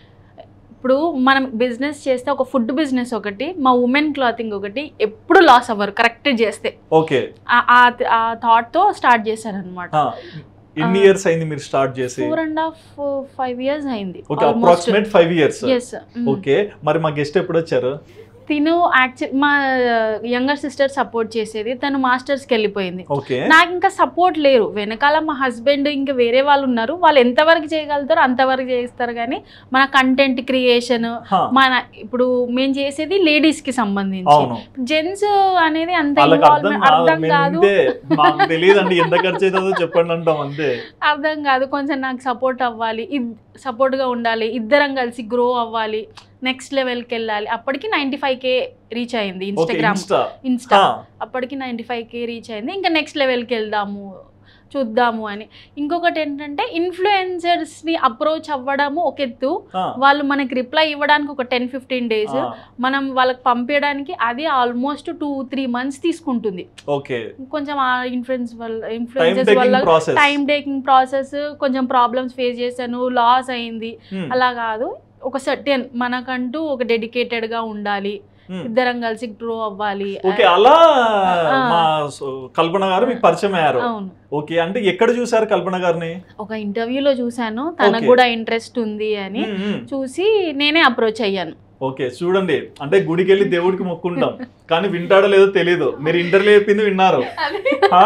ఇప్పుడు మనం బిజినెస్ చేస్తే ఒక ఫుడ్ బిజినెస్ ఒకటి మా ఉమెన్ క్లాతింగ్ ఒకటి ఎప్పుడు లాస్ అవ్వరు కరెక్ట్ చేస్తే ఓకే ఆ- ఆ- ఆ థాట్ తో స్టార్ట్ చేశాను అనమాట ఎన్ని ఆ. ఇయర్స్ అయింది మీరు స్టార్ట్ చేసి four and half five years అయింది okay approximate five years yes okay మరి మా గెస్ట్ ఎప్పుడు వచ్చారు తిను యాక్చువల్ మా యంగర్ సిస్టర్ సపోర్ట్ చేసేది తను మాస్టర్స్కి వెళ్ళిపోయింది ఓకే నాకు ఇంకా సపోర్ట్ లేరు వెనకాల మా హస్బెండ్ ఇంకా వేరే వాళ్ళు ఉన్నారు వాళ్ళు ఎంతవరకు చేయగలుగుతారో అంతవరకు చేస్తారు కానీ మన కంటెంట్ క్రియేషన్ మన ఇప్పుడు మేము చేసేది లేడీస్ కి సంబంధించి అవును జెంట్స్ అనేది అంత వాళ్ళకి అర్థం involvement- కాదు అర్థం మేము కాదు ఇంతే మాకు తెలియదండి ఎంత ఖర్చు అవుతుందో చెప్పండి అంటాం అంతే అర్థం కాదు కొంచెం నాకు సపోర్ట్ అవ్వాలి సపోర్ట్గా ఉండాలి ఇద్దరం కలిసి గ్రో అవ్వాలి నెక్స్ట్ లెవెల్కి వెళ్ళాలి అప్పటికి నైంటీ ఫైవ్ కే రీచ్ అయింది ఓకే ఇన్స్టాగ్రామ్ ఇన్స్టా ఇన్స్టా అప్పటికి నైంటీ ఫైవ్ కే రీచ్ అయింది ఇంకా నెక్స్ట్ లెవెల్కి వెళ్దాము చూద్దాము అని ఇంకొకటి ఏంటంటే ఇన్ఫ్లుయెన్సర్స్ని అప్రోచ్ అవ్వడము ఒక ఎత్తు వాళ్ళు మనకి రిప్లై ఇవ్వడానికి ఒక టెన్ ఫిఫ్టీన్ డేస్ మనం వాళ్ళకి పంపించడానికి అది ఆల్మోస్ట్ టూ త్రీ మంత్స్ తీసుకుంటుంది ఓకే కొంచెం ఆ ఇన్ఫ్లుయెన్స్ వల్ల టైం ఇన్ఫ్లుయెన్సెస్ వల్ల taking process time taking process కొంచెం ప్రాబ్లమ్స్ ఫేస్ చేశాను లాస్ అయింది అలా కాదు ఒక సర్టెన్ మనకంటూ ఒక డెడికేటెడ్ గా ఉండాలి ఇద్దరం కలిసి గ్రో అవ్వాలి ఓకే అలా ఆ. మా సో- కల్పన గారు మీకు పరిచయం అయ్యారు అవును ఓకే అంటే ఎక్కడ చూసారు కల్పన గారిని ఒక ఇంటర్వ్యూలో చూశాను తనకు Okay. కూడా ఇంట్రెస్ట్ ఉంది అని మ్మ్, మ్మ్. చూసి నేనే అప్రోచ్ అయ్యాను ఓకే చూడండి అంటే గుడికి వెళ్ళి దేవుడికి మొక్కుంటాం కానీ వింటాడో లేదో తెలియదు మీరు ఇంటర్వ్యూ చెప్పింది విన్నారు ఆ?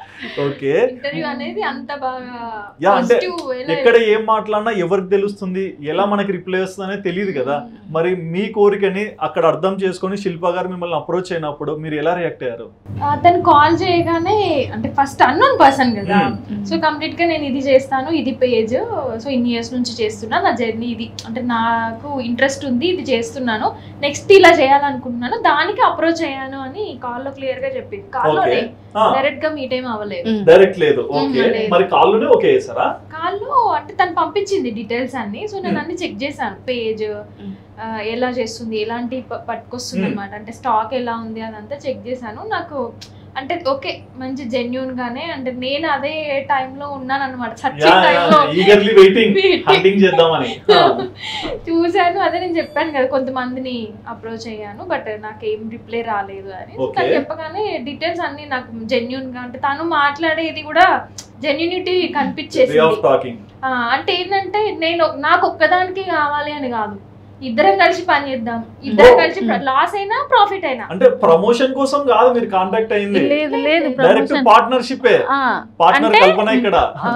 ఓకే ఇంటర్వ్యూ అనేది అంత బాగా యా, అంటే positive way లో ఎక్కడ ఏం మాట్లాడినా ఎవరికి తెలుస్తుంది ఎలా మనకి రిప్లై వస్తుందనే తెలియదు కదా మరి మీ కోరికని అక్కడ అర్థం చేసుకొని శిల్ప గారు మిమ్మల్ని అప్రోచ్ అయినప్పుడు మీరు ఎలా రియాక్ట్ అయ్యారు అతను కాల్ చేయగానే అంటే ఫస్ట్ అన్నోన్ పర్సన్ కదా Hmm. సో కంప్లీట్ గా నేను ఇది చేస్తాను ఇది పేజ్ సో ఇన్ని ఇయర్స్ నుంచి చేస్తున్నా నా జర్నీ ఇది అంటే నాకు ఇంట్రెస్ట్ ఉంది ఇది చేస్తున్నాను నెక్స్ట్ ఇలా చేయాలనుకుంటున్నాను దానికి అప్రోచ్ అయ్యాను అని కాల్ లో క్లియర్ గా చెప్పింది కాల్ ఓకే లోనే డైరెక్ట్ గా మీట్ ఏం అవ్వలేదు మ్మ్. డైరెక్ట్ లేదు ఓకే లేదు. మరి కాల్లోనే ఓకే చేసారా కాల్లో అంటే తను పంపించింది డీటెయిల్స్ అన్ని సో నేను Hmm. అన్ని చెక్ చేశాను పేజ్ Hmm. ఎలా చేస్తుంది ఎలాంటి ప- పట్టుకొస్తుంది Hmm. అనమాట అంటే స్టాక్ ఎలా ఉంది అదంతా చెక్ చేశాను నాకు అంటే ఓకే మంచి జెన్యున్ గానే అంటే నేను అదే టైంలో ఉన్నాను అనమాట సర్చింగ్ టైంలో ఈగర్లీ వెయిటింగ్ Waiting. హంటింగ్ చేద్దామని ఆ. చూశాను అదే నేను చెప్పాను కదా కొంతమందిని అప్రోచ్ అయ్యాను బట్ నాకు ఏం రిప్లై రాలేదు అని Okay. తను చెప్పగానే డీటెయిల్స్ అన్ని నాకు జెన్యున్ గా అంటే తను మాట్లాడేది కూడా జెన్యునిటీ వే కనిపించేసింది ఆఫ్ టాకింగ్ ఆ, అంటే ఏంటంటే నేను నాకు ఒక్కదానికి కావాలి అని కాదు ఇద్దరం కలిసి పని చేద్దాం ఇద్దరం ఓ. కలిసి లాస్ అయినా ప్రాఫిట్ అయినా అంటే ప్రమోషన్ కోసం కాదు మీరు కాంటాక్ట్ అయింది లేదు లేదు డైరెక్ట్ ప్రమోషన్ పార్ట్నర్షిప్ పార్ట్నర్ అంటే- కల్పన ఇక్కడ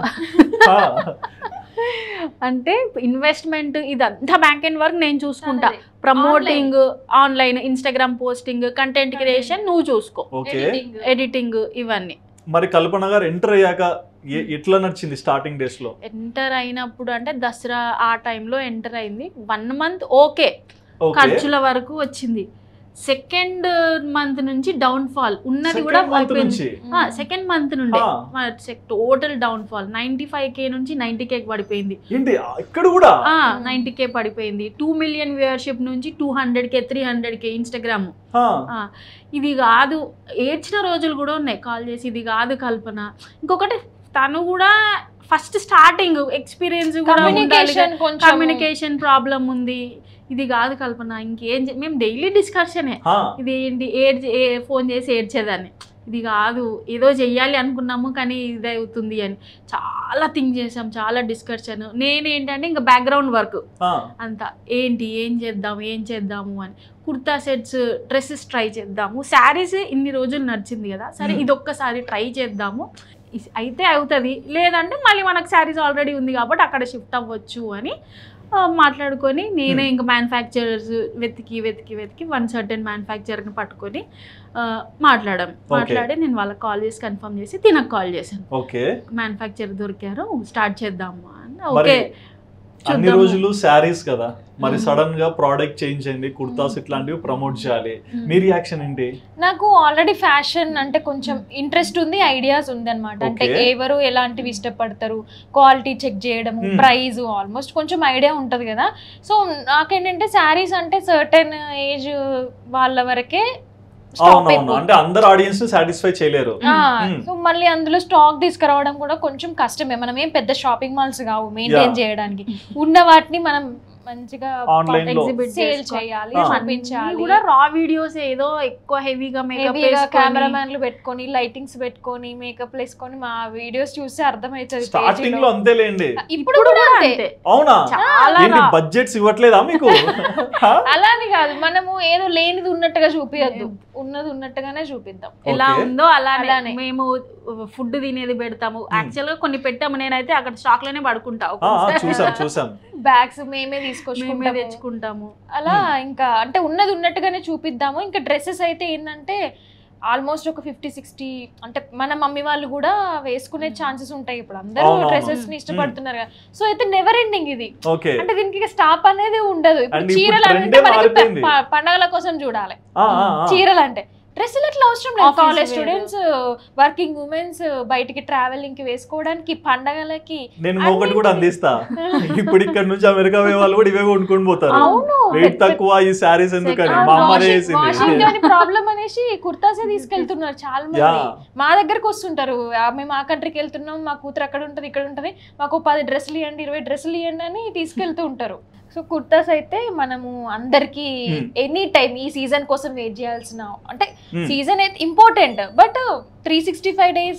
ఆ. అంటే ఇన్వెస్ట్మెంట్ ఇదంతా బ్యాంక్ అండ్ వర్క్ నేను చూసుకుంటా promoting online Instagram posting content creation నువ్వు చూసుకో ఓకే ఎడిటింగ్ ఇవన్నీ మరి కల్పన గారు ఎంటర్ అయ్యాక ఎ- ఎట్లా నడిచింది స్టార్టింగ్ డేస్ లో ఎంటర్ అయినప్పుడు అంటే దసరా ఆ టైంలో ఎంటర్ అయింది వన్ మంత్ ఓకే ఓకే ఖర్చుల వరకు వచ్చింది సెకండ్ మంత్ నుంచి డౌన్ ఫాల్ ఉన్నది కూడా Second month అయిపోయింది నుంచి సెకండ్ మంత్ నుండి ఆ. Total down fall ninety five K నుంచి నైన్టీ కే పడిపోయింది ఏంటి ఇక్కడ కూడా నైన్టీ కే పడిపోయింది టూ మిలియన్ వ్యూయర్షిప్ నుంచి two hundred K three hundred K Instagram ఆ. ఇది కాదు ఏడ్చిన రోజులు కూడా ఉన్నాయి కాల్ చేసి ఇది కాదు కల్పన ఇంకొకటి తను కూడా ఫస్ట్ స్టార్టింగ్ ఎక్స్పీరియన్స్ కూడా కమ్యూనికేషన్ కొంచెం కమ్యూనికేషన్ ప్రాబ్లం ఉంది ఇది కాదు కల్పన ఇంకేం చే- మేము డైలీ డిస్కషనే ఆ. ఇది ఏంటి ఏడ్ ఫోన్ చేసి ఏడ్చేదాన్ని ఇది కాదు ఏదో చెయ్యాలి అనుకున్నాము కానీ ఇది అవుతుంది అని చాలా థింక్ చేసాం చాలా డిస్కషన్ నేనేంటంటే ఇంకా బ్యాక్గ్రౌండ్ వర్క్ ఆ, అంతా ఏంటి ఏం చేద్దాం ఏం చేద్దాము అని కుర్తా సెట్స్ డ్రెస్సెస్ ట్రై చేద్దాము శారీస్ ఇన్ని రోజులు నడిచింది కదా సరే Hmm. ఇది ఒక్కసారి ట్రై చేద్దాము ఇస్- అయితే అవుతుంది లేదంటే మళ్ళీ మనకు శారీస్ ఆల్రెడీ ఉంది కాబట్టి అక్కడ షిఫ్ట్ అవ్వచ్చు అని ఆ, మాట్లాడుకొని నేనే Hmm. ఇంకా మ్యానుఫ్యాక్చరర్స్ వెతికి వెతికి వెతికి వన్ సర్టెన్ మ్యానుఫ్యాక్చర్ని పట్టుకొని ఆ, మాట్లాడాం మాట్లాడి నేను వాళ్ళకి కాల్ చేసి కన్ఫర్మ్ చేసి తినకు కాల్ చేశాను ఓకే మ్యానుఫ్యాక్చర్ దొరికారు స్టార్ట్ చేద్దాము అని మరి ఓకే అన్ని చూద్దాము. రోజులు శారీస్ కదా మరి మ్మ్. సడన్ గా ప్రోడక్ట్ చేంజ్ అయింది కుర్తాస్ ఇట్లాంటివి ప్రమోట్ చేయాలి మీ రియాక్షన్ ఏంటి నాకు ఆల్రెడీ ఫ్యాషన్ అంటే కొంచెం ఇంట్రెస్ట్ ఉంది ఐడియాస్ ఉంది అనమాట అంటే Okay. ఎవరు ఎలాంటివి ఇష్టపడతారు క్వాలిటీ చెక్ చేయడం Hmm. ప్రైస్ ఆల్మోస్ట్ కొంచెం ఐడియా ఉంటది కదా సో నాకేంటంటే శారీస్ అంటే సర్టెన్ ఏజ్ వాళ్ళ వరకే స్టాప్ అవునవును అయిపోతుంది అంటే అందరు ఆడియన్స్ సాటిస్ఫై చేయలేరు Hmm. సో మళ్ళీ అందులో స్టాక్ తీసుకురావడం కూడా కొంచెం కష్టమే మనం ఏం పెద్ద షాపింగ్ మాల్స్ కావు మెయింటైన్ Yeah. చేయడానికి ఉన్న వాటిని మనం మంచిగా Online లో. Exhibit సేల్ చేసుకో- చేయాలి Ah. చూపించాలి కూడా రా వీడియోస్ ఏదో ఎక్కువ హెవీగా మేకప్ కెమెరామ్యాన్లు పెట్టుకొని లైటింగ్స్ పెట్టుకొని మేకప్ వేసుకొని మా వీడియోస్ చూస్తే అర్థమవుతుంది స్టార్టింగ్ page లో లో. అంతేలేండి ఇప్పుడు కూడా అంతే అవునా చాలా ఏంటి రా. బడ్జెట్స్ ఇవ్వట్లేదా మీకు హా? అలా అని కాదు మనము ఏదో లేనిది ఉన్నట్టుగా చూపించద్దు ఉన్నది ఉన్నట్టుగానే చూపిద్దాం ఎలా Okay. ఉందో అలానే అలానే. మేము ఫుడ్ తినేది పెడతాము యాక్చువల్ గా కొన్ని పెట్టాము నేనైతే అక్కడ స్టాక్ లోనే పడుకుంటా ఆ, ఆ, చూసాం చూసాం బ్యాగ్స్ మేమే మేమే తీసుకొచ్చుకుంటాము తెచ్చుకుంటాము అలా ఇంకా అంటే ఉన్నది ఉన్నట్టుగానే చూపిద్దాము ఇంకా డ్రెస్సెస్ అయితే ఏంటంటే ఆల్మోస్ట్ ఒక ఫిఫ్టీ సిక్స్టీ అంటే మన మమ్మీ వాళ్ళు కూడా వేసుకునే ఛాన్సెస్ ఉంటాయి ఇప్పుడు అందరూ అవునవును. డ్రెస్సెస్ ని ఇష్టపడుతున్నారు కదా సో అయితే నెవర్ ఎండింగ్ ఇది ఓకే అంటే దీనికి ఇక స్టాప్ అనేది ఉండదు And ఇప్పుడు ఇప్పుడు చీరలు trend అంటే ఏ మనకి మారిపోయింది. ప- ప- పండగల కోసం చూడాలి ఆ, ఆ, ఆ. చీరలు అంటే డ్రెస్సులు అట్లా అవసరం లేదు Office college wear. Students working womens బయటికి ట్రావెలింగ్ కి వేసుకోవడానికి పండగలకి నేను ఇంకొకటి కూడా అందిస్తా ఇప్పుడు ఇక్కడ నుంచి అమెరికా పోయే వాళ్ళు కూడా ఇవే కొనుక్కొని పోతారు అవును రేట్ తక్కువ ఈ శారీస్ ఎందుకని ఆ, మా అమ్మనే washing- వేసింది వాషింగ్ అని ప్రాబ్లం అనేసి కుర్తాసే తీసుకెళ్తున్నారు చాలా యా మంది మా దగ్గరకు వస్తుంటారు ఆ, మేము ఆ కంట్రీకి వెళ్తున్నాం మా కూతురు అక్కడ ఉంటది ఇక్కడ ఉంటది మాకు పది డ్రెస్సులు ఇవ్వండి ఇరవై డ్రెస్సులు ఇవ్వండి అని తీసుకెళ్తూ ఉంటారు సో కుర్తాస్ అయితే మనము అందరికి Hmm. ఎనీ టైం ఈ సీజన్ కోసం వెయిట్ చేయాల్సిన అంటే Hmm. సీజన్ అయితే important but three sixty five days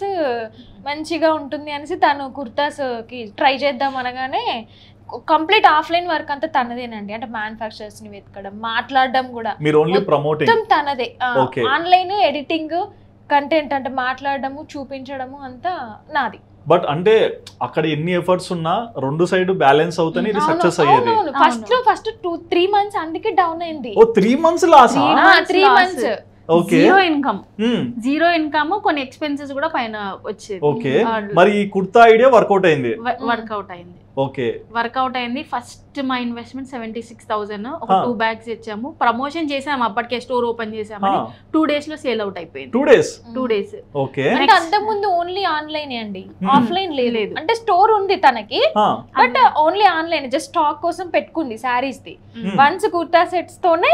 మంచిగా ఉంటుంది అనేసి తను కుర్తాస్ కి ట్రై చేద్దాం అనగానే కంప్లీట్ ఆఫ్లైన్ వర్క్ అంతా తనదేనండి అంటే మ్యానుఫ్యాక్చరర్స్ ని వెతకడం మాట్లాడడం కూడా మీరు ఓన్లీ ప్రమోటింగ్ మొత్తం తనదే Okay. ఆన్లైన్ ఎడిటింగ్ కంటెంట్ అంటే మాట్లాడడము చూపించడము అంతా నాది బట్ అంటే అక్కడ ఎన్ని ఎఫర్ట్స్ ఉన్నా రెండు సైడ్ బ్యాలెన్స్ అవుతానే ఇది సక్సెస్ అయ్యేది ఫస్ట్ లో ఫస్ట్ టూ త్రీ మంత్స్ అందుకే డౌన్ అయింది ఓ త్రీ మంత్స్ లాసా Three months three loss. Months okay zero income zero income కొన్ని ఎక్స్పెన్సెస్ కూడా పైన వచ్చేది ఓకే మరి ఈ కుర్తా ఐడియా వర్కౌట్ అయింది వర్కౌట్ అయింది ఓకే వర్కౌట్ అయింది ఫస్ట్ మా ఇన్వెస్ట్మెంట్ సెవెంటీ సిక్స్ థౌసండ్ ఒక Huh. టూ బ్యాగ్స్ ఇచ్చాము ప్రమోషన్ చేసాము అప్పటికే స్టోర్ ఓపెన్ చేసామని టూ డేస్ లో సేల్ అవుట్ అయిపోయింది two days two days okay అంటే అంతకు ముందు ఓన్లీ ఆన్లైన్ అండి Hmm. ఆఫ్లైన్ లేదు లేదు. అంటే స్టోర్ ఉంది తనకి but only online just stock కోసం పెట్టుకుంది శారీస్ ది Hmm. వన్స్ కుర్తా సెట్స్ తోనే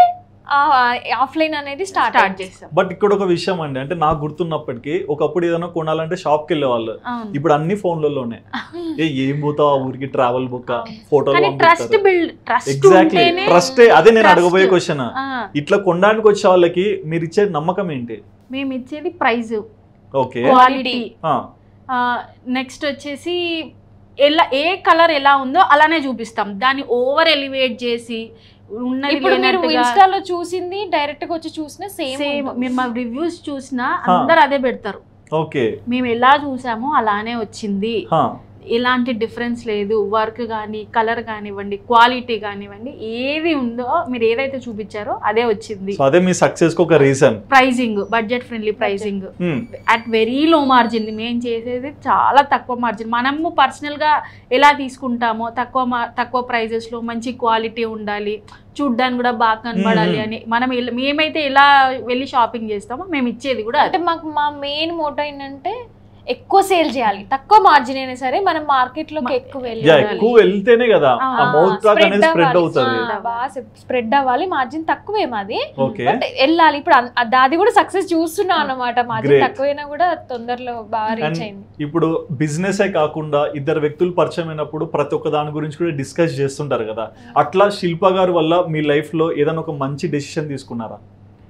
ఆఫ్లైన్ అనేది స్టార్ట్ స్టార్ట్ చేసాం బట్ ఇక్కడ ఒక విషయం అండి అంటే నాకు గుర్తున్నప్పటికీ ఒకప్పుడు ఏదైనా కొనాలంటే షాప్ కి వెళ్ళేవాళ్ళు అవును ఇప్పుడు అన్ని ఫోన్లలోనే ఏ ఏం పోతావు ఆ ఊరికి ట్రావెల్ బుక్ ఫోటోలు కానీ ట్రస్ట్ పంపిస్తారు బిల్డ్ ట్రస్ట్ ఎగ్జాక్ట్లీ ఉంటేనే ట్రస్ట్ అదే నేను Trust. అడగబోయే క్వశ్చన్ ఆ, ఇట్లా కొనడానికి వచ్చే వాళ్ళకి మీరు ఇచ్చే నమ్మకం ఏంటి మేము ఇచ్చేది ప్రైజ్ ఓకే క్వాలిటీ ఆ, నెక్స్ట్ వచ్చేసి ఎలా ఏ కలర్ ఎలా ఉందో అలానే చూపిస్తాం దాన్ని ఓవర్ ఎలివేట్ చేసి ఉన్నది ఇప్పుడు మీరు లేనట్టుగా ఇన్స్టాలో చూసింది డైరెక్ట్ గా వచ్చి చూసిన సేమ్ సేమ్ మేము మా రివ్యూస్ చూసినా అందరు అదే పెడతారు ఓకే మేము ఎలా చూసామో అలానే వచ్చింది హా, ఎలాంటి డిఫరెన్స్ లేదు వర్క్ కానీ కలర్ కానివ్వండి క్వాలిటీ కానివ్వండి ఏది ఉందో మీరు ఏదైతే చూపించారో అదే వచ్చింది సో అదే మీ సక్సెస్ కి ఒక reason pricing budget friendly pricing at very low margin మేము చేసేది చాలా తక్కువ మార్జిన్ మనము పర్సనల్గా ఎలా తీసుకుంటామో తక్కువ మా తక్కువ ప్రైజెస్లో మంచి క్వాలిటీ ఉండాలి చూడ్డానికి కూడా బాగా కనబడాలి మ్మ్. అని మనం ఎలా- మేమైతే ఎలా వెళ్ళి షాపింగ్ చేస్తామో మేము ఇచ్చేది కూడా అంటే అదే మాకు మా మెయిన్ మోటో ఏంటంటే ఎక్కువ సేల్ చేయాలి తక్కువ మార్జిన్ అయినా సరే మనం మార్కెట్ లోకి మా- ఎక్కువ యా వెళ్ళాలి ఎక్కువ వెళ్తేనే కదా ఆ, ఆ మౌత్ టాక్ అనేది స్ప్రెడ్ అవుతుంది ఆ, బాగా స్ప్రెడ్ అవ్వాలి మార్జిన్ తక్కువే మాది ఓకే బట్ వెళ్ళాలి ఇప్పుడు అన్- అది- అది కూడా సక్సెస్ చూస్తున్నాం అన్నమాట మార్జిన్ Great. తక్కువైనా కూడా తొందరలో బాగా రీచ్ And అయింది ఇప్పుడు బిజినెస్ కాకుండా ఇద్దరు వ్యక్తులు పరిచయం అయినప్పుడు ప్రతి ఒక్క దాని గురించి కూడా డిస్కస్ చేస్తుంటారు కదా అట్లా శిల్ప గారి వల్ల మీ లైఫ్ లో ఏదైనా ఒక మంచి డెసిషన్ తీసుకున్నారా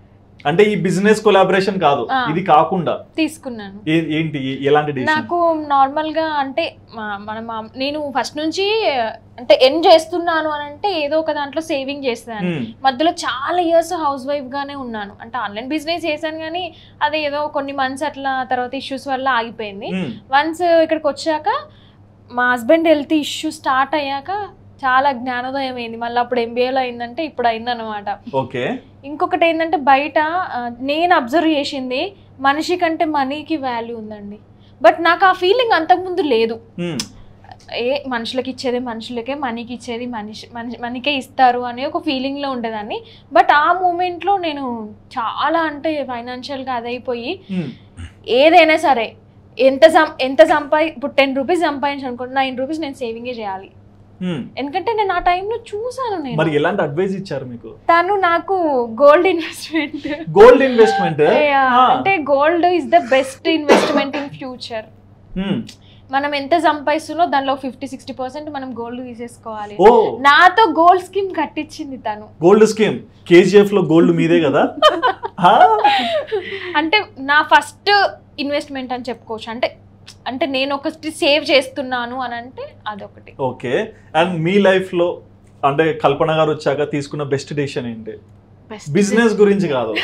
అంటే ఈ బిజినెస్ కొలాబరేషన్ కాదు ఆ. ఇది కాకుండా తీసుకున్నాను ఏ- ఏంటి ఎలాంటి డిసిషన్ నాకు నార్మల్ గా అంటే మా- మన మా- నేను ఫస్ట్ నుంచి అంటే ఎన్ చేస్తున్నాను అని అంటే ఏదో ఒక దాంట్లో సేవింగ్ చేస్తాను మధ్యలో చాలా ఇయర్స్ హౌస్ వైఫ్ గానే ఉన్నాను అంటే ఆన్లైన్ బిజినెస్ చేశాను కానీ అది ఏదో కొన్ని మంత్స్ అట్లా తర్వాత ఇష్యూస్ వల్ల ఆగిపోయింది వన్స్ ఇక్కడికి వచ్చాక మా హస్బెండ్ హెల్త్ ఇష్యూ స్టార్ట్ అయ్యాక చాలా జ్ఞానోదయం అయింది మళ్ళీ అప్పుడు ఎంబీఏలో అయిందంటే ఇప్పుడు అయిందనమాట ఓకే ఇంకొకటి ఏంటంటే బయట ఆ, నేను అబ్జర్వ్ చేసింది మనిషి కంటే మనీకి వాల్యూ ఉందండి బట్ నాకు ఆ ఫీలింగ్ అంతకుముందు లేదు ఏ మనుషులకి ఇచ్చేది మనుషులకే మనీకి ఇచ్చేది మనిషి మనిషి మనీకే ఇస్తారు అనే ఒక ఫీలింగ్లో ఉండేదాన్ని బట్ ఆ మూమెంట్లో నేను చాలా అంటే ఫైనాన్షియల్గా అదైపోయి ఏదైనా సరే ఎంత సం ఎంత సంపాది ఇప్పుడు టెన్ రూపీస్ సంపాదించి అనుకోండి నైన్ రూపీస్ నేను సేవింగే చేయాలి ఎందుకంటే నేను ఆ టైంలో చూసాను మరి నేను ఎలాంటి అడ్వైజ్ ఇచ్చారు మీకు తను నాకు గోల్డ్ ఇన్వెస్ట్మెంట్ గోల్డ్ ఇన్వెస్ట్మెంట్ అంటే gold is the best investment in future మనం ఎంత సంపాదిస్తున్నో దానిలో ఫిఫ్టీ సిక్స్టీ పర్సెంట్ మనం గోల్డ్ తీసేసుకోవాలి ఓ నాతో గోల్డ్ స్కీమ్ కట్టించింది తను గోల్డ్ స్కీమ్ కేజీఎఫ్ లో గోల్డ్ మీదే కదా ఆ? అంటే నా ఫస్ట్ ఇన్వెస్ట్మెంట్ అని చెప్పుకోవచ్చు అంటే అంటే నేను ఒకటి సేవ్ చేస్తున్నాను అని అంటే అదొకటి ఓకే అండ్ మీ లైఫ్ లో అంటే కల్పన గారు వచ్చాక తీసుకున్న బెస్ట్ డెసిషన్ ఏంటి బిజినెస్ గురించి కాదు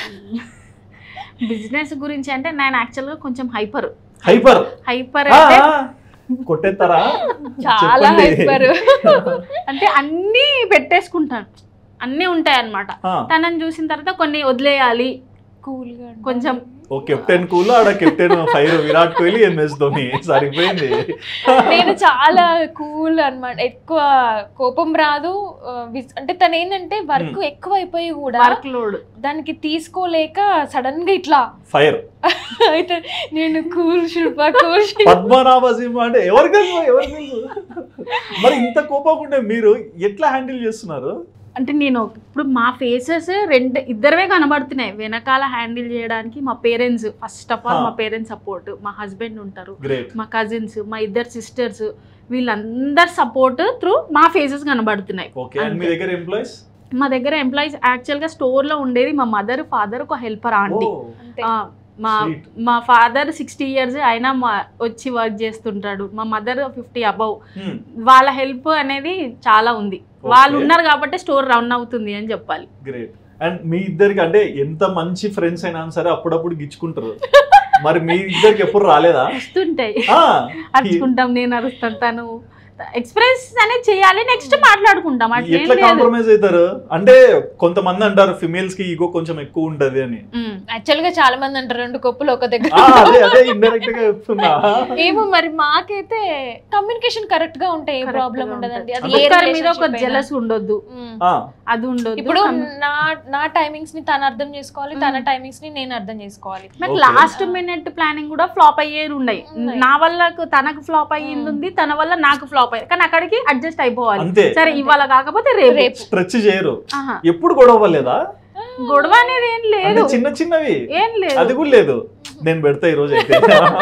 బిజినెస్ గురించి అంటే నేను యాక్చువల్గా కొంచెం హైపర్ హైపర్ హైపర్ అంటే కొట్టేస్తారా చాలా చెప్పండి. హైపర్ అంటే అన్నీ పెట్టేసుకుంటాను అన్నీ ఉంటాయి అన్నమాట ఆ, తనని చూసిన తర్వాత కొన్ని వదిలేయాలి కూల్ గా కొంచెం ఓ కెప్టెన్ కూల్ ఆడ captain fire Virat Kohli MS Dhoni సరిపోయింది నేను చాలా కూల్ అన్నమాట ఎక్కువ కోపం రాదు ఆ, విస్- అంటే తను ఏంటంటే వర్క్ ఎక్కువ అయిపోయి కూడా వర్క్ లోడ్ దానికి తీసుకోలేక సడన్ గా ఇట్లా ఫైర్ అయితే నేను కూల్ శిల్ప కూల్ పద్మనాభ సింహ అంటే ఎవరికి తెలుసు ఎవరికి తెలుసు మరి ఇంత కోపకుండా మీరు ఎట్లా హ్యాండిల్ చేస్తున్నారు అంటే నేను ఇప్పుడు మా ఫేసెస్ రెండు ఇద్దరవే కనబడుతున్నాయి వెనకాల హ్యాండిల్ చేయడానికి మా parents first of all Huh. మా పేరెంట్స్ సపోర్ట్ మా హస్బెండ్ ఉంటారు గ్రేట్ మా కజిన్స్ మా ఇద్దరు సిస్టర్స్ వీళ్ళందరి సపోర్ట్ త్రూ మా ఫేసెస్ కనబడుతున్నాయి ఓకే అండ్ మీ అంతే. దగ్గర ఎంప్లాయీస్ మా దగ్గర ఎంప్లాయీస్ యాక్చువల్గా స్టోర్లో ఉండేది మా మదర్ ఫాదర్ ఒక హెల్పర్ ఆంటీ అంతే మా Sweet. మా ఫాదర్ సిక్స్టీ ఇయర్స్ అయినా మా వచ్చి వర్క్ చేస్తుంటాడు మా మదర్ ఫిఫ్టీ అబౌవ్ వాళ్ళ హెల్ప్ అనేది చాలా ఉంది వాళ్ళు Okay. ఉన్నారు కాబట్టి స్టోర్ రన్ అవుతుంది అని చెప్పాలి గ్రేట్ అండ్ మీ ఇద్దరికి అంటే ఎంత మంచి ఫ్రెండ్స్ అయినా సరే అప్పుడప్పుడు గిచ్చుకుంటారు మరి మీ ఇద్దరికి ఎప్పుడు రాలేదా వస్తుంటాయి ఆ, అరుచుకుంటాం నేను అరుస్తాను తను ఎక్స్ప్రెస్ అనేది చేయాలి నెక్స్ట్ మాట్లాడుకుంటాం అట్లా ఏం ఎట్లా లేదు కాంప్రమైజ్ అవుతారు అంటే కొంతమంది అంటారు ఫిమేల్స్ కి ఈగో కొంచెం ఎక్కువ ఉంటది అని ఉమ్. యాక్చువల్ గా చాలా మంది అంటారు రెండు కప్పులు ఒక దగ్గర ఆ, అదే అదే ఇండైరెక్ట్ గా చెప్తున్నా ఏమో మరి మాకైతే కమ్యూనికేషన్ కరెక్ట్ గా ఉంటే ఏ Correct ప్రాబ్లం గా ఉండదండి ఉంటది. అది ఏ ఒకరి మీద ఒక relationship అయినా. జెలస్ ఉండొద్దు ఉమ్. ఆ, అది ఉండొద్దు ఇప్పుడు కమ్- నా నా టైమింగ్స్ ని తను అర్థం చేసుకోవాలి తన మ్మ్. టైమింగ్స్ ని నేను అర్థం చేసుకోవాలి నాకు Okay. లాస్ట్ మినిట్ ప్లానింగ్ కూడా ఫ్లాప్ అయ్యేది ఉన్నాయి ఉన్నాయి. నా వల్ల తనకు ఫ్లాప్ అయ్యింది మ్మ్. ఉంది తన వల్ల నాకు ఫ్లాప్ అయ్యింది కానీ అక్కడికి అడ్జస్ట్ అయిపోవాలి అంతే సరే ఇవాళ కాకపోతే రేపు రేపు స్ట్రెచ్ చేయరు ఆహా. ఎప్పుడు గొడవ అవ్వలేదా గొడవ అనేది ఏం అంటే లేదు చిన్న చిన్నవి ఏం లేదు అది కూడా లేదు నేను పెడతా ఈ రోజు అయితే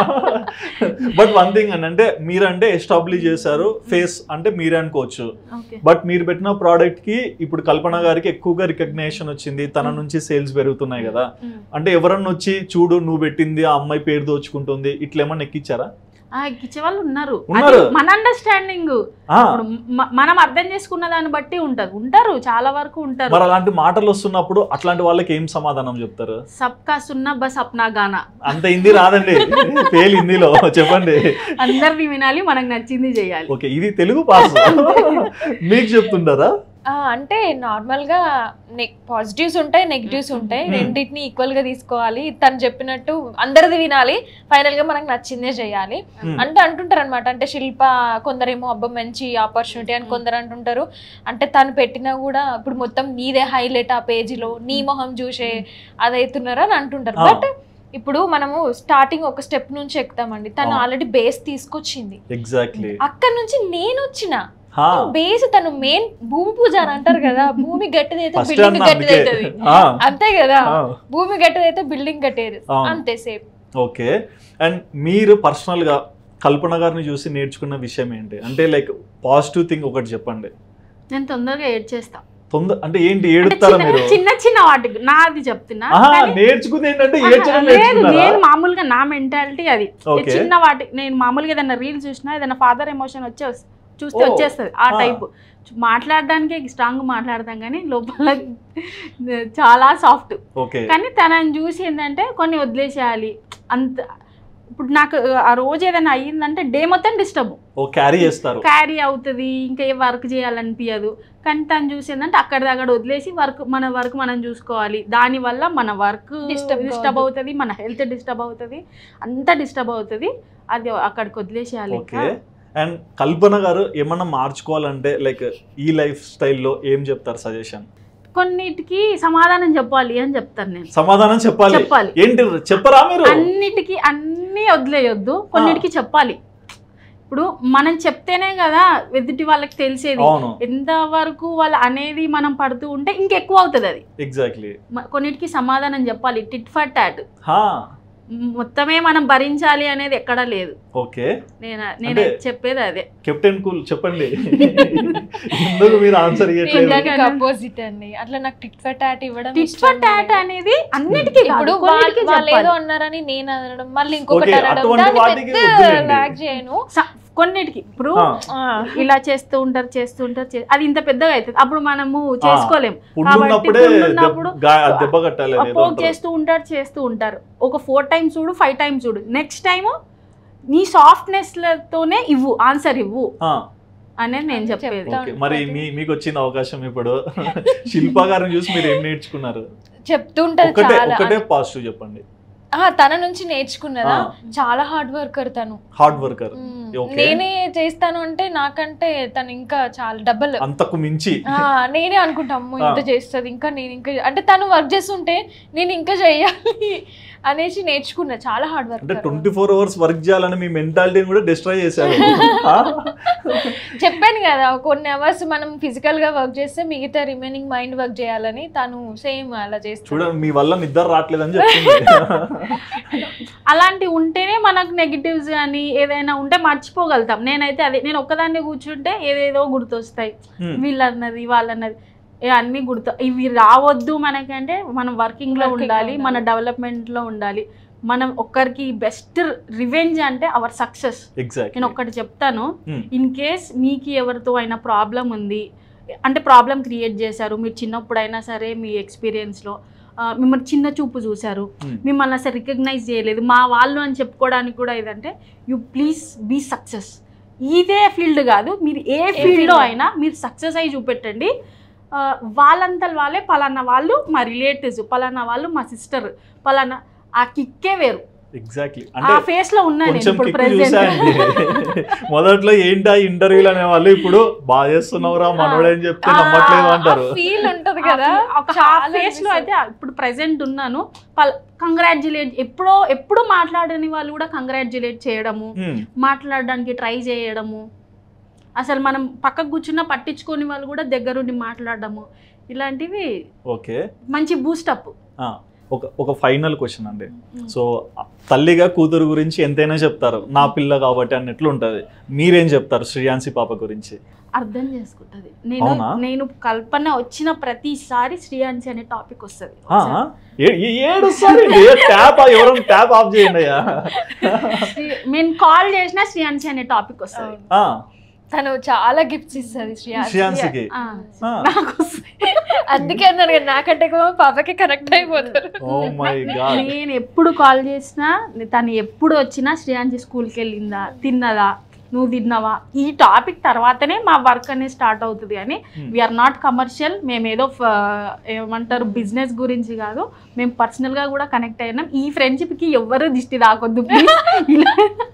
బట్ వన్ థింగ్ అని అంటే మీరంటే ఎస్టాబ్లిష్ చేశారు ఫేస్ అంటే మీరే అనుకోవచ్చు ఓకే బట్ మీరు పెట్టిన ప్రోడక్ట్ కి ఇప్పుడు కల్పన గారికి ఎక్కువగా రికగ్నేషన్ వచ్చింది తన నుంచి సేల్స్ పెరుగుతున్నాయి కదా అంటే ఎవరన్నా వచ్చి చూడు నువ్వు పెట్టింది ఆ అమ్మాయి పేరు దోచుకుంటుంది ఇట్లా ఏమన్నా ఎక్కిచ్చారా ఇచ్చే వాళ్ళు ఉన్నారు ఉన్నారు. అది మన అండర్స్టాండింగ్ ఆ, ఇప్పుడు మ- మనం అర్థం చేసుకున్న దాన్ని బట్టి ఉంటది ఉంటారు చాలా వరకు ఉంటారు మరి అలాంటి మాటలు వస్తున్నప్పుడు అట్లాంటి వాళ్ళకి ఏం సమాధానం చెప్తారు సబ్కా సున్నా బస్ అప్నా గానా అంత హిందీ రాదండి ఫెయిల్ హిందీలో చెప్పండి అందరిని వినాలి మనకు నచ్చింది చేయాలి ఓకే ఇది తెలుగు పాస్ మీకు చెప్తుంటారా ఆ, అంటే నార్మల్ గా పాజిటివ్స్ ఉంటాయి నెగిటివ్స్ ఉంటాయి మ్మ్. రెండింటిని ఈక్వల్ గా తీసుకోవాలి తను చెప్పినట్టు అందరిది వినాలి ఫైనల్ గా మనకు నచ్చిందే చేయాలి Hmm. అంటే అంటుంటారు అనమాట అంటే శిల్ప కొందరేమో అబ్బా మంచి ఆపర్చునిటీ అని కొందరు అంటుంటారు అంటే తను పెట్టినా కూడా ఇప్పుడు మొత్తం నీదే హైలైట్ ఆ పేజీలో నీ మొహం చూసే అదైతున్నారు అని అంటుంటారు Ah. బట్ ఇప్పుడు మనము స్టార్టింగ్ ఒక స్టెప్ నుంచి ఎక్కుతామండి తను Ah. ఆల్రెడీ బేస్ తీసుకొచ్చింది ఎగ్జాక్ట్లీ అక్కడ నుంచి నేను వచ్చిన బేస్ తను మెయిన్ భూమి పూజ అని అంటారు కదా భూమి గట్టిదైతే ఫస్ట్ బిల్డింగ్ అన్న అందుకే గట్టిదైతుంది అంతే కదా భూమి గట్టిదైతే బిల్డింగ్ కట్టేది ఆ. అంతే సేమ్ ఓకే అండ్ మీరు పర్సనల్ గా కల్పన గారిని చూసి నేర్చుకున్న విషయం ఏంటి అంటే లైక్ పాజిటివ్ థింగ్ ఒకటి చెప్పండి నేను తొందరగా ఏడ్ చేస్తా తొందర అంటే ఏంటి అంటే ఏడుస్తారా చిన్న మీరు చిన్న చిన్న వాటికి నాది చెప్తున్నా ఆహా, కానీ- నేర్చుకుంది ఏంటంటే ఆహా, ఏడ్చడం లేదు నేర్చుకున్నారా నేను మామూలుగా నా మెంటాలిటీ అది Okay. చిన్న వాటి నేను మామూలుగా ఏదైనా రీల్ చూసినా ఏదైనా ఫాదర్ ఎమోషన్ వచ్చే చూస్తే Oh. వచ్చేస్తుంది ఆ Ah. టైప్ మాట్లాడడానికి స్ట్రాంగ్ మాట్లాడతాం కానీ లోపల చాలా సాఫ్ట్ ఓకే కానీ తనని చూసి ఏంటంటే కొన్ని వదిలేసేయాలి అంత ఇప్పుడు నాకు ఆ రోజు ఏదైనా అయ్యిందంటే డే మొత్తం డిస్టర్బ్ ఓ క్యారీ చేస్తారు క్యారీ అవుతుంది ఇంకా ఏ వర్క్ చేయాలనిపించదు కానీ తను చూసి ఏంటంటే అక్కడ అక్కడ వదిలేసి వర్క్ మన వర్క్ మనం చూసుకోవాలి దానివల్ల మన వర్క్ Disturb డిస్టర్బ్ కావద్దు. అవుతుంది మన హెల్త్ డిస్టర్బ్ అవుతుంది అంతా డిస్టర్బ్ అవుతుంది అది అక్కడికి వదిలేసేయాలి ఓకే అండ్ కల్పన గారు ఏమన్నా మార్చుకోవాలంటే లైక్ ఈ లైఫ్ స్టైల్లో ఏం చెప్తారు సజెషన్ కొన్నిటికి సమాధానం చెప్పాలి అని చెప్తాను నేను సమాధానం చెప్పాలి చెప్పాలి ఏంటి చెప్పరా మీరు అన్నిటికీ అన్నీ వదిలేయొద్దు కొన్నిటికి చెప్పాలి ఇప్పుడు మనం చెప్తేనే కదా ఎదుటి వాళ్ళకి తెలిసేది అవును ఎంత వరకు వాళ్ళు అనేది మనం పడుతూ ఉంటే ఇంకెక్కువ అవుతుంది అది ఎగ్జాక్ట్లీ మ- కొన్నిటికి సమాధానం చెప్పాలి టిట్ ఫర్ టాట్ హా మొత్తమే మనం భరించాలి అనేది ఎక్కడా లేదు ఓకే నేను నేను అంటే- చెప్పేది అదే కెప్టెన్ కూల్ చెప్పండి ఎందుకు మీరు ఆన్సర్ ఇవ్వట్లేదు ఏంటంటే- దానికి అపోజిట్ అండి అట్లా నాకు టిట్ ఫర్ టాట్ ఇవ్వడం టిట్ ఇష్టం ఫర్ టాట్ లేదు. అనేది అన్నిటికీ ఇప్పుడు కాదు, కొన్నిటికి వాళ్ళు వాళ్ళు ఏదో చెప్పాలి. అన్నారని నేను అనడం మళ్ళీ ఇంకొకటి Okay, అనడం అటువంటి దాన్ని వాటికి పెద్ద వద్దులేండి. లాగ్ చేయను స- కొన్నిటికి ఇప్పుడు ఆ, ఆ, ఇలా చేస్తూ ఉంటారు చేస్తూ ఉంటారు చే- అది ఇంత పెద్దగా అవుతుంది అప్పుడు మనము చేసుకోలేం పుండు కాబట్టి ఉన్నప్పుడే పుండు దెబ్- ఉన్నప్పుడు గా- దెబ్బ కట్టాలి అని ఏదో పోక్ అంటారు. చేస్తూ ఉంటారు చేస్తూ ఉంటారు ఒక ఫోర్ టైమ్స్ చూడు ఫైవ్ టైమ్స్ చూడు నెక్స్ట్ టైం నీ సాఫ్ట్నెస్ లతోనే ఇవ్వు ఆన్సర్ ఇవ్వు ఆ, అనేది నేను అది చెప్పేది చెప్తా ఓకే మరి మీ మీకు వచ్చిన అవకాశం ఇప్పుడు శిల్ప గారిని చూసి మీరు ఏం నేర్చుకున్నారు చెప్తుంటది ఒకటే చాలా ఒకటే పాజిటివ్ చెప్పండి ఆ, తన నుంచి నేర్చుకున్నదా చాలా హార్డ్ వర్కర్ తను హార్డ్ వర్కర్ మ్మ్. Okay. నేనే చేస్తాను అంటే నాకంటే తను ఇంకా చాలా డబల్ అంతకు మించి నేనే అనుకుంటా అమ్మో ఇంత ఆ. చేస్తుంది ఇంకా నేను ఇంకా అంటే తను వర్క్ చేస్తుంటే నేను ఇంకా చెయ్యాలి అనేసి నేర్చుకున్నా చాలా హార్డ్ అంటే work twenty four hours work చేయాలని మీ మెంటాలిటీని కూడా డిస్ట్రాయ్ చేశారు ఆ? చెప్పాను కదా కొన్ని అవర్స్ మనం ఫిజికల్ గా వర్క్ చేస్తే మిగతా రిమైనింగ్ మైండ్ వర్క్ చేయాలని తను సేమ్ అలా చేస్తాడు చూడండి మీ వల్ల నిద్ర రావట్లేదని చెప్తుంది అలాంటి ఉంటేనే మనకు నెగిటివ్స్ కానీ ఏదైనా ఉంటే మర్చిపోగలుగుతాం నేనైతే అదే నేను ఒక్కదాన్ని కూర్చుంటే ఏదేదో గుర్తొస్తాయి Hmm. వీళ్ళన్నది వాళ్ళన్నది ఏ అన్నీ గుర్తు ఇవి రావద్దు మనకంటే మనం వర్కింగ్ లో Working లో ఉండాలి మన ఉండాలి. డెవలప్మెంట్ లో ఉండాలి మనం ఒక్కరికి బెస్ట్ రివెంజ్ అంటే అవర్ సక్సెస్ ఎగ్జాక్ట్ నేను ఒక్కటి చెప్తాను Hmm. ఇన్ కేస్ మీకు ఎవరితో అయినా ప్రాబ్లం ఉంది అంటే ప్రాబ్లం క్రియేట్ చేశారు మీరు చిన్నప్పుడైనా సరే మీ ఎక్స్పీరియన్స్లో మిమ్మల్ని చిన్న చూపు చూశారు Hmm. మిమ్మల్ని అసలు రికగ్నైజ్ చేయలేదు మా వాళ్ళు అని చెప్పుకోవడానికి కూడా ఏదంటే యు ప్లీజ్ బీ సక్సెస్ ఇదే ఫీల్డ్ కాదు మీరు ఏ ఫీల్డ్లో field. అయినా మీరు సక్సెస్ అయి చూపెట్టండి ఆ, వాళ్ళంతా వాళ్ళే పలానా వాళ్ళు మా రిలేటివ్స్ పలానా వాళ్ళు మా సిస్టర్ పలానా ఆ కిక్కే వేరు ఎగ్జాక్ట్లీ ఆ అంటే ఫేస్ లో ఉన్నా నేను కొంచెం ఇప్పుడు కిక్ ప్రెసెంట్ చూసాయండి మొదట్లో ఏంటా ఇంటర్వ్యూలు అనే వాళ్ళు ఇప్పుడు బాగా చేస్తున్నావురా మనోడు అని చెప్తే ఆ, నమ్మట్లేదు అంటారు ఫీల్ ఉంటది కదా ఒక చాలా హాఫ్ ఫేస్ లో అనిపిస్తది. అయితే ఇప్పుడు ప్రెసెంట్ ఉన్నాను కంగ్రాచులేట్ ఎప్పుడో ఎప్పుడు మాట్లాడని వాళ్ళు కూడా కంగ్రాచులేట్ చేయడము Hmm. మాట్లాడడానికి ట్రై చేయడము అసలు మనం పక్కకు కూర్చున్నా పట్టించుకొని వాళ్ళు కూడా దగ్గరుండి మాట్లాడడము ఇలాంటివి ఓకే మంచి బూస్టప్ ఆ, ఒక ఒక ఫైనల్ క్వశ్చన్ అండి సో తల్లిగా కూతురు గురించి ఎంతైనా చెప్తారు నా పిల్ల కాబట్టి అన్నట్లు ఉంటది మీరేం చెప్తారు శ్రీయాన్సి పాప గురించి అర్థం చేసుకుంటది నేను అవునా? నేను కల్పన వచ్చిన ప్రతిసారి శ్రీయాన్సి అనే టాపిక్ వస్తుంది ఆ, ఏ- ఏ- ఏడుస్తారు ట్యాప్ ఎవరైనా ట్యాప్ ఆఫ్ చేయండి అయ్యా నేను కాల్ చేసిన శ్రీయాన్సి అనే టాపిక్ వస్తుంది అవును. ఆ, తను చాలా గిఫ్ట్స్ ఇస్తుంది శ్రీయాన్సి శ్రీయాన్సికి ఆ, ఆ. నాకు వస్తుంది. అందుకే అన్నారు కదా, నాకంటే ఎక్కువ పాపకి కనెక్ట్ అయిపోతారు ఓ మై గాడ్ నేను ఎప్పుడు కాల్ చేసినా తను ఎప్పుడు వచ్చినా శ్రేయాన్సి స్కూల్కి వెళ్ళిందా తిన్నదా నువ్వు తిన్నావా ఈ టాపిక్ తర్వాతనే మా వర్క్ అనేది స్టార్ట్ అవుతుంది కానీ Hmm. వీఆర్ నాట్ కమర్షియల్ మేము ఏదో ఫ- ఏమంటారు బిజినెస్ గురించి కాదు మేము పర్సనల్గా కూడా కనెక్ట్ అయినాం ఈ ఫ్రెండ్షిప్కి ఎవ్వరూ దిష్టి రాకొద్దు ప్లీజ్ ఇలా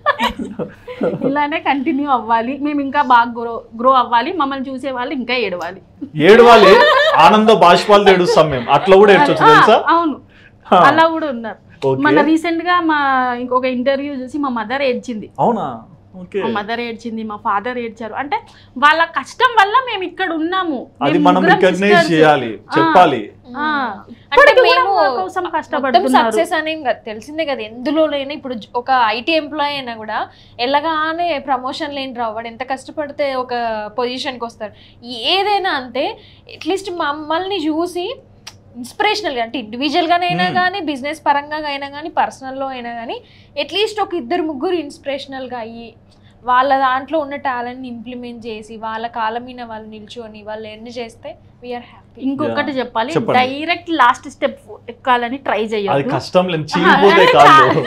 ఇలానే కంటిన్యూ అవ్వాలి మేము ఇంకా బాగా గ్రో గ్రో అవ్వాలి మమ్మల్ని చూసే వాళ్ళు ఇంకా ఏడవాలి ఏడవాలి ఆనంద బాష్పాలు తెడుస్తాం మేము అట్లా కూడా ఏడ్చొచ్చు తెలుసా ఆ, అవును ఆ, అలా కూడా ఉన్నారు ఓకే మన రీసెంట్ గా మా ఇంకొక ఇంటర్వ్యూ చూసి మా మదర్ ఏడ్చింది అవునా ఓకే మా మదర్ ఏడ్చింది మా ఫాదర్ ఏడ్చారు అంటే వాళ్ళ కష్టం వల్ల మేము ఇక్కడ ఉన్నాము అది మేము మనం ముగ్గురం రికగ్నైజ్ sisters. చేయాలి ఆ. చెప్పాలి ఆ. అంటే ఇప్పటికి కూడా మేము మా కోసం మొత్తం కష్టపడుతున్నారు సక్సెస్ అనేం కాదు తెలిసిందే కదా ఎందులోనైనా ఇప్పుడు జ- ఒక ఐటీ ఎంప్లాయీ అయినా కూడా ఎలాగానే ప్రమోషన్ లేని రావు వాడు ఎంత కష్టపడితే ఒక పొజిషన్కి వస్తాడు ఏదైనా అంతే అట్లీస్ట్ మమ్మల్ని చూసి ఇన్స్పిరేషనల్గా అంటే ఇండివిజువల్గానైనా Hmm. కానీ బిజినెస్ పరంగా అయినా కానీ పర్సనల్లో అయినా కానీ అట్లీస్ట్ ఒక ఇద్దరు ముగ్గురు ఇన్స్పిరేషనల్గా అయ్యి వాళ్ళ దాంట్లో ఉన్న టాలెంట్ని ఇంప్లిమెంట్ చేసి వాళ్ళ కాలం మీద వాళ్ళు నిల్చొని వాళ్ళు ఎన్ని చేస్తే వీఆర్ హ్యాపీ ఇంకొకటి Yeah. చెప్పాలి చెప్పండి. డైరెక్ట్ లాస్ట్ స్టెప్ ఎక్కాలని ట్రై అది చేయొద్దు కష్టం లేని చీలిపోతే అంటే కాళ్ళు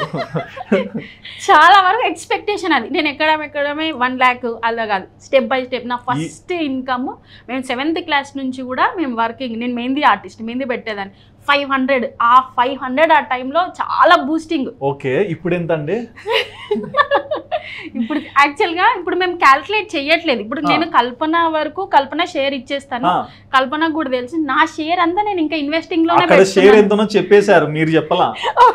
చాలా వరకు ఎక్స్పెక్టేషన్ అది నేను ఎక్కడం ఎక్కడమే వన్ ల్యాక్ అలా కాదు స్టెప్ బై స్టెప్ నా ఫస్ట్ ఇన్కమ్ మేము సెవెంత్ క్లాస్ నుంచి కూడా మేము వర్కింగ్ నేను మెహందీ ఆర్టిస్ట్ మెహందీ పెట్టేదాన్ని ఫైవ్ హండ్రెడ్ ఆ ఫైవ్ హండ్రెడ్ ఆ టైంలో చాలా బూస్టింగ్ ఓకే ఇప్పుడు ఎంత అండి ఇప్పుడు యాక్చువల్గా ఇప్పుడు మేము క్యాల్కులేట్ చేయట్లేదు ఇప్పుడు ఆ. నేను కల్పన వరకు కల్పన షేర్ ఇచ్చేస్తాను ఆ, కల్పనకు కూడా తెలుసు నా షేర్ అంతా నేను ఇంకా ఇన్వెస్టింగ్ లోనే అక్కడ షేర్ పెడుతున్నాను. ఎంతనో చెప్పేశారు మీరు చెప్పలా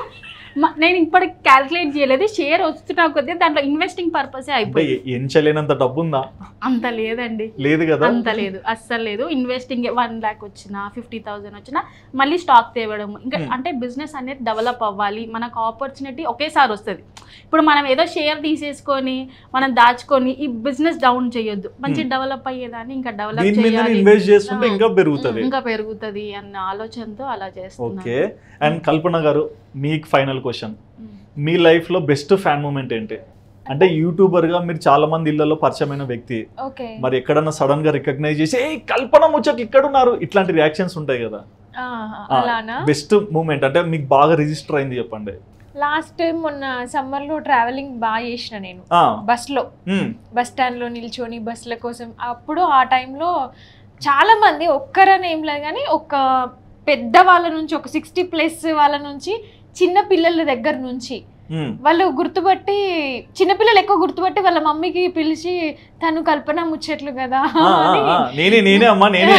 మ- నేను ఇప్పటికి క్యాల్కులేట్ చేయలేదు షేర్ వస్తున్నా కొద్దీ దాంట్లో ఇన్వెస్టింగ్ పర్పసే అంటే అయిపోయింది ఎంచలేనంత డబ్బు ఉందా అంత లేదండి లేదు కదా అంత లేదు అస్సలు లేదు ఇన్వెస్టింగ్ వన్ ల్యాక్ వచ్చినా ఫిఫ్టీ థౌసండ్ వచ్చినా మళ్ళీ స్టాక్ తేవడం ఇంకా Hmm. అంటే బిజినెస్ అనేది డెవలప్ అవ్వాలి మనకు ఆపర్చునిటీ ఒకేసారి వస్తుంది ఇప్పుడు మనం ఏదో షేర్ తీసేసుకొని మనం దాచుకొని ఈ బిజినెస్ డౌన్ చేయొద్దు మంచి Hmm. డెవలప్ అయ్యేదాన్ని ఇంకా డెవలప్ దీని మీద చేయాలి ఇన్వెస్ట్ చేస్తుంటే ఆ. ఇంకా పెరుగుతుంది ఇంకా పెరుగుతుంది అన్న ఆలోచనతో అలా చేస్తున్నాను ఓకే అండ్ కల్పన గారు మీకు ఫైనల్ క్వశ్చన్ మీ లైఫ్ లో బెస్ట్ ఫ్యాన్ మూమెంట్ ఏంటి అంటే యూట్యూబర్ గా మీరు చాలా మంది ఇళ్లలో పరిచయమైన వ్యక్తి ఓకే మరి ఎక్కడన్నా సడన్ గా రికగ్నైజ్ చేసి ఏ కల్పన ముచ్చట్లు ఇక్కడ ఉన్నారు ఇట్లాంటి రియాక్షన్స్ ఉంటాయి కదా అలానా బెస్ట్ మూమెంట్ అంటే మీకు బాగా రిజిస్టర్ అయింది చెప్పండి లాస్ట్ టైం మొన్న సమ్మర్ లో ట్రావెలింగ్ బాగా చేసిన నేను ఆ, బస్ లో ఉమ్, బస్ స్టాండ్ లో నిల్చొని బస్సుల కోసం అప్పుడు ఆ టైంలో చాలా మంది ఒక్కరని ఏం లేదు కానీ ఒక పెద్ద వాళ్ళ నుంచి ఒక సిక్స్టీ ప్లస్ వాళ్ళ నుంచి చిన్న పిల్లల దగ్గర నుంచి ఉమ్. వాళ్ళు గుర్తుపట్టి చిన్నపిల్లలు ఎక్కువ గుర్తుపట్టి వాళ్ళ మమ్మీకి పిలిచి తను కల్పన ముచ్చట్లు కదా ఆ, ఆ, అని ఆ, నేనే నేనే అమ్మా నేనే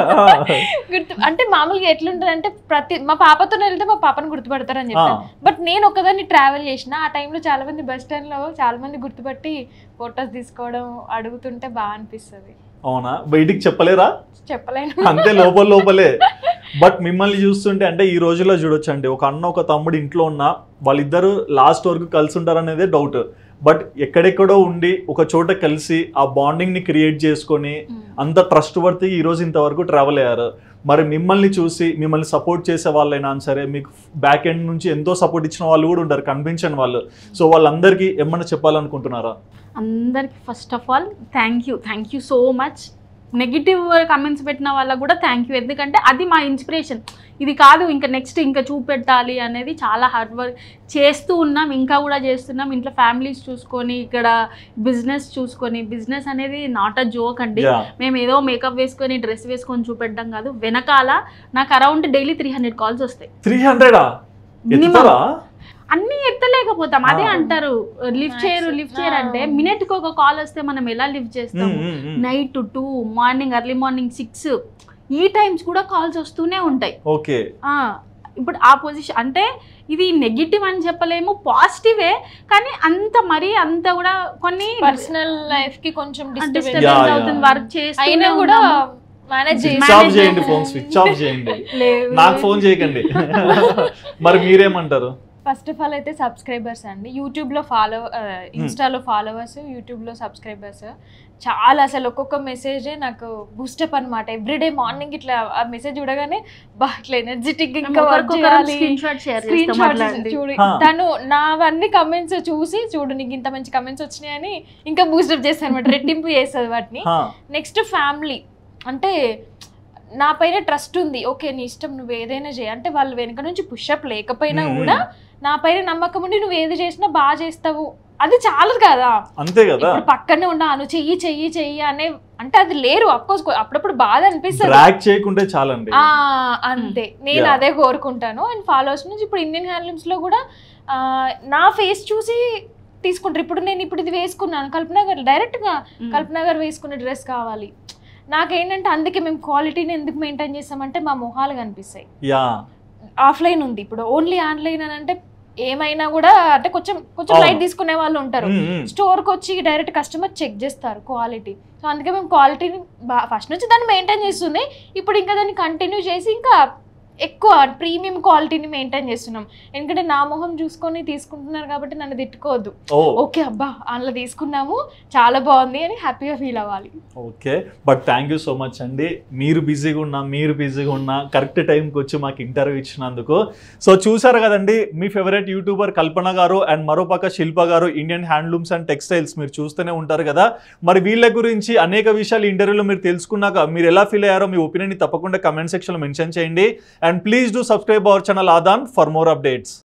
గుర్తు అంటే మామూలుగా ఎట్లుంటది అంటే ప్రతి మా పాపతో వెళ్తే మా పాపను గుర్తుపడతారని ఆ, చెప్పాను బట్ నేను ఒక్కదాన్ని ట్రావెల్ చేసిన ఆ టైంలో చాలా మంది బస్ స్టాండ్ లో చాలా మంది గుర్తుపట్టి ఫొటోస్ తీసుకోవడం అడుగుతుంటే బాగా అనిపిస్తుంది అవునా బయటికి చెప్పలేరా చెప్పలేను అంతే లోపల లోపలే బట్ మిమ్మల్ని చూస్తుంటే అంటే ఈ రోజుల్లో చూడొచ్చండి ఒక అన్న ఒక తమ్ముడు ఇంట్లో ఉన్న వాళ్ళిద్దరు లాస్ట్ వరకు కలిసి ఉంటారు అనేదే డౌట్ బట్ ఎక్కడెక్కడో ఉండి ఒక చోట కలిసి ఆ బాండింగ్ ని క్రియేట్ చేసుకొని అంత ట్రస్ట్ వర్తి ఈ రోజు ఇంతవరకు ట్రావెల్ అయ్యారు మరి మిమ్మల్ని చూసి మిమ్మల్ని సపోర్ట్ చేసే వాళ్ళైనా సరే మీకు బ్యాక్ ఎండ్ నుంచి ఎంతో సపోర్ట్ ఇచ్చిన వాళ్ళు కూడా ఉంటారు కనిపించని వాళ్ళు సో వాళ్ళందరికీ ఏమన్నా చెప్పాలనుకుంటున్నారా అందరికి first of all thank you thank you so much negative comments పెట్టిన వాళ్ళకు కూడా థ్యాంక్ యూ ఎందుకంటే అది మా ఇన్స్పిరేషన్ ఇది కాదు ఇంకా నెక్స్ట్ ఇంకా చూపెట్టాలి అనేది చాలా హార్డ్ వర్క్ చేస్తూ ఉన్నాం ఇంకా కూడా చేస్తున్నాం ఇంట్లో ఫ్యామిలీస్ చూసుకొని ఇక్కడ బిజినెస్ చూసుకొని బిజినెస్ అనేది నాట్ అ జోక్ అండి యా మేము ఏదో మేకప్ వేసుకొని డ్రెస్ వేసుకొని చూపెట్టడం కాదు వెనకాల నాకు around daily three hundred calls వస్తాయి త్రీ హండ్రెడా Minimum. ఎత్తుతారా అన్ని ఎత్తలేకపోతాం అదే ఆ. అంటారు లిఫ్ట్ చేయరు లిఫ్ట్ చేయరు అంటే ఆ. మినిట్ కి ఒక కాల్ వస్తే మనం ఎలా లిఫ్ట్ ఉమ్, చేస్తాము ఉమ్, ఉమ్. Night to morning early morning six ఈ టైమ్స్ కూడా కాల్స్ వస్తూనే ఉంటాయి ఓకే ఆ, ఇప్పుడు ఆ పొజిషన్ అంటే ఇది నెగిటివ్ అని చెప్పలేము పాజిటివే కానీ అంత మరీ అంత కూడా కొన్ని పర్సనల్ లైఫ్ కి కొంచెం Yeah, డిస్టర్బెన్స్ yeah. అవుతుంది వర్క్ చేస్తూ అయినా కూడా మేనేజ్ స్విచ్ చేసి ఆఫ్ Manage చేయండి చేయాలి. ఫోన్ స్విచ్ ఆఫ్ చేయండి నాకు ఫోన్ చేయకండి మరి మీరేమంటారు ఫస్ట్ ఆఫ్ ఆల్ అయితే సబ్స్క్రైబర్స్ అండి యూట్యూబ్లో ఫాలో ఇన్స్టాలో ఫాలోవర్స్ యూట్యూబ్లో సబ్స్క్రైబర్స్ చాలా అసలు ఒక్కొక్క మెసేజే నాకు బూస్టప్ అనమాట ఎవ్రీడే మార్నింగ్ ఇట్లా ఆ మెసేజ్ చూడగానే బా ఇట్లా ఎనర్జెటిక్ ఇంకా work చేయాలి. Screenshot share screenshots చూడు ఆ. తను నావన్నీ కమెంట్స్ చూసి చూడు నీకు ఇంత మంచి కమెంట్స్ వచ్చినాయని ఇంకా బూస్టప్ చేస్తాను అనమాట రెట్టింపు చేస్తుంది వాటిని హా, నెక్స్ట్ ఫ్యామిలీ అంటే నా పైన ట్రస్ట్ ఉంది ఓకే నీ ఇష్టం నువ్వు ఏదైనా చేయి అంటే వాళ్ళు వెనక నుంచి పుషప్ లేకపోయినా మ్మ్. కూడా నా పైన నమ్మకం ఉండి నువ్వు ఏది చేసినా బాగా చేస్తావు అది చాలు కదా అంతే కదా ఇప్పుడు పక్కనే ఉన్నాను చెయ్యి చెయ్యి చెయ్యి అనే అంటే అది లేరు అఫ్కోర్స్ అప్పుడప్పుడు బాధ అనిపిస్తుంది డ్రాగ్ చేయకుంటే చాలండి ఆ, అంతే నేను Yeah. అదే కోరుకుంటాను అండ్ ఫాలోవర్స్ నుంచి ఇప్పుడు ఇండియన్ హ్యాండ్లూమ్స్ లో కూడా ఆ, నా ఫేస్ చూసి తీసుకుంటారు ఇప్పుడు నేను ఇప్పుడు ఇది వేసుకున్నాను కల్పన గారు డైరెక్ట్ గా కల్పన గారు వేసుకున్న డ్రెస్ కావాలి నాకేంటంటే అందుకే మేము క్వాలిటీని ఎందుకు మెయింటైన్ చేస్తామంటే మా మొహాలు కనిపిస్తాయి యా ఆఫ్లైన్ ఉంది ఇప్పుడు ఓన్లీ ఆన్లైన్ అని అంటే ఏమైనా కూడా అంటే కొంచెం కొంచెం అవును. లైట్ తీసుకునే వాళ్ళు ఉంటారు ఉమ్, ఉమ్. స్టోర్కి వచ్చి డైరెక్ట్ కస్టమర్ చెక్ చేస్తారు క్వాలిటీ సో అందుకే మేము క్వాలిటీని ఫస్ట్ నుంచి దాన్ని మెయింటైన్ చేస్తుంది ఇప్పుడు ఇంకా దాన్ని కంటిన్యూ చేసి ఇంకా ఎక్కువ ప్రీమియం క్వాలిటీని మెయింటైన్ చేస్తున్నాం ఎందుకంటే నా మొహం చూసుకొని తీసుకుంటున్నారు కాబట్టి నన్ను తిట్టుకోవద్దు ఓ ఓకే అబ్బా అందులో తీసుకున్నాము చాలా బాగుంది అని హ్యాపీగా ఫీల్ అవ్వాలి okay but thank you so much అండి మీరు బిజీగా ఉన్నా మీరు బిజీగా ఉన్నా కరెక్ట్ టైంకి వచ్చి మాకు ఇంటర్వ్యూ ఇచ్చినందుకు సో చూసారు కదండి మీ ఫేవరెట్ యూట్యూబర్ కల్పన గారు అండ్ మరోపక్క శిల్ప గారు ఇండియన్ హ్యాండ్లూమ్స్ అండ్ టెక్స్టైల్స్ మీరు చూస్తూనే ఉంటారు కదా మరి వీళ్ళ గురించి అనేక విషయాలు ఇంటర్వ్యూలో మీరు తెలుసుకున్నాక మీరు ఎలా ఫీల్ అయ్యారో మీ ఒపీనియన్ తప్పకుండా కమెంట్ సెక్షన్లో మెన్షన్ చేయండి and please do subscribe our channel ఆదాన్ ఫర్ మోర్ అప్డేట్స్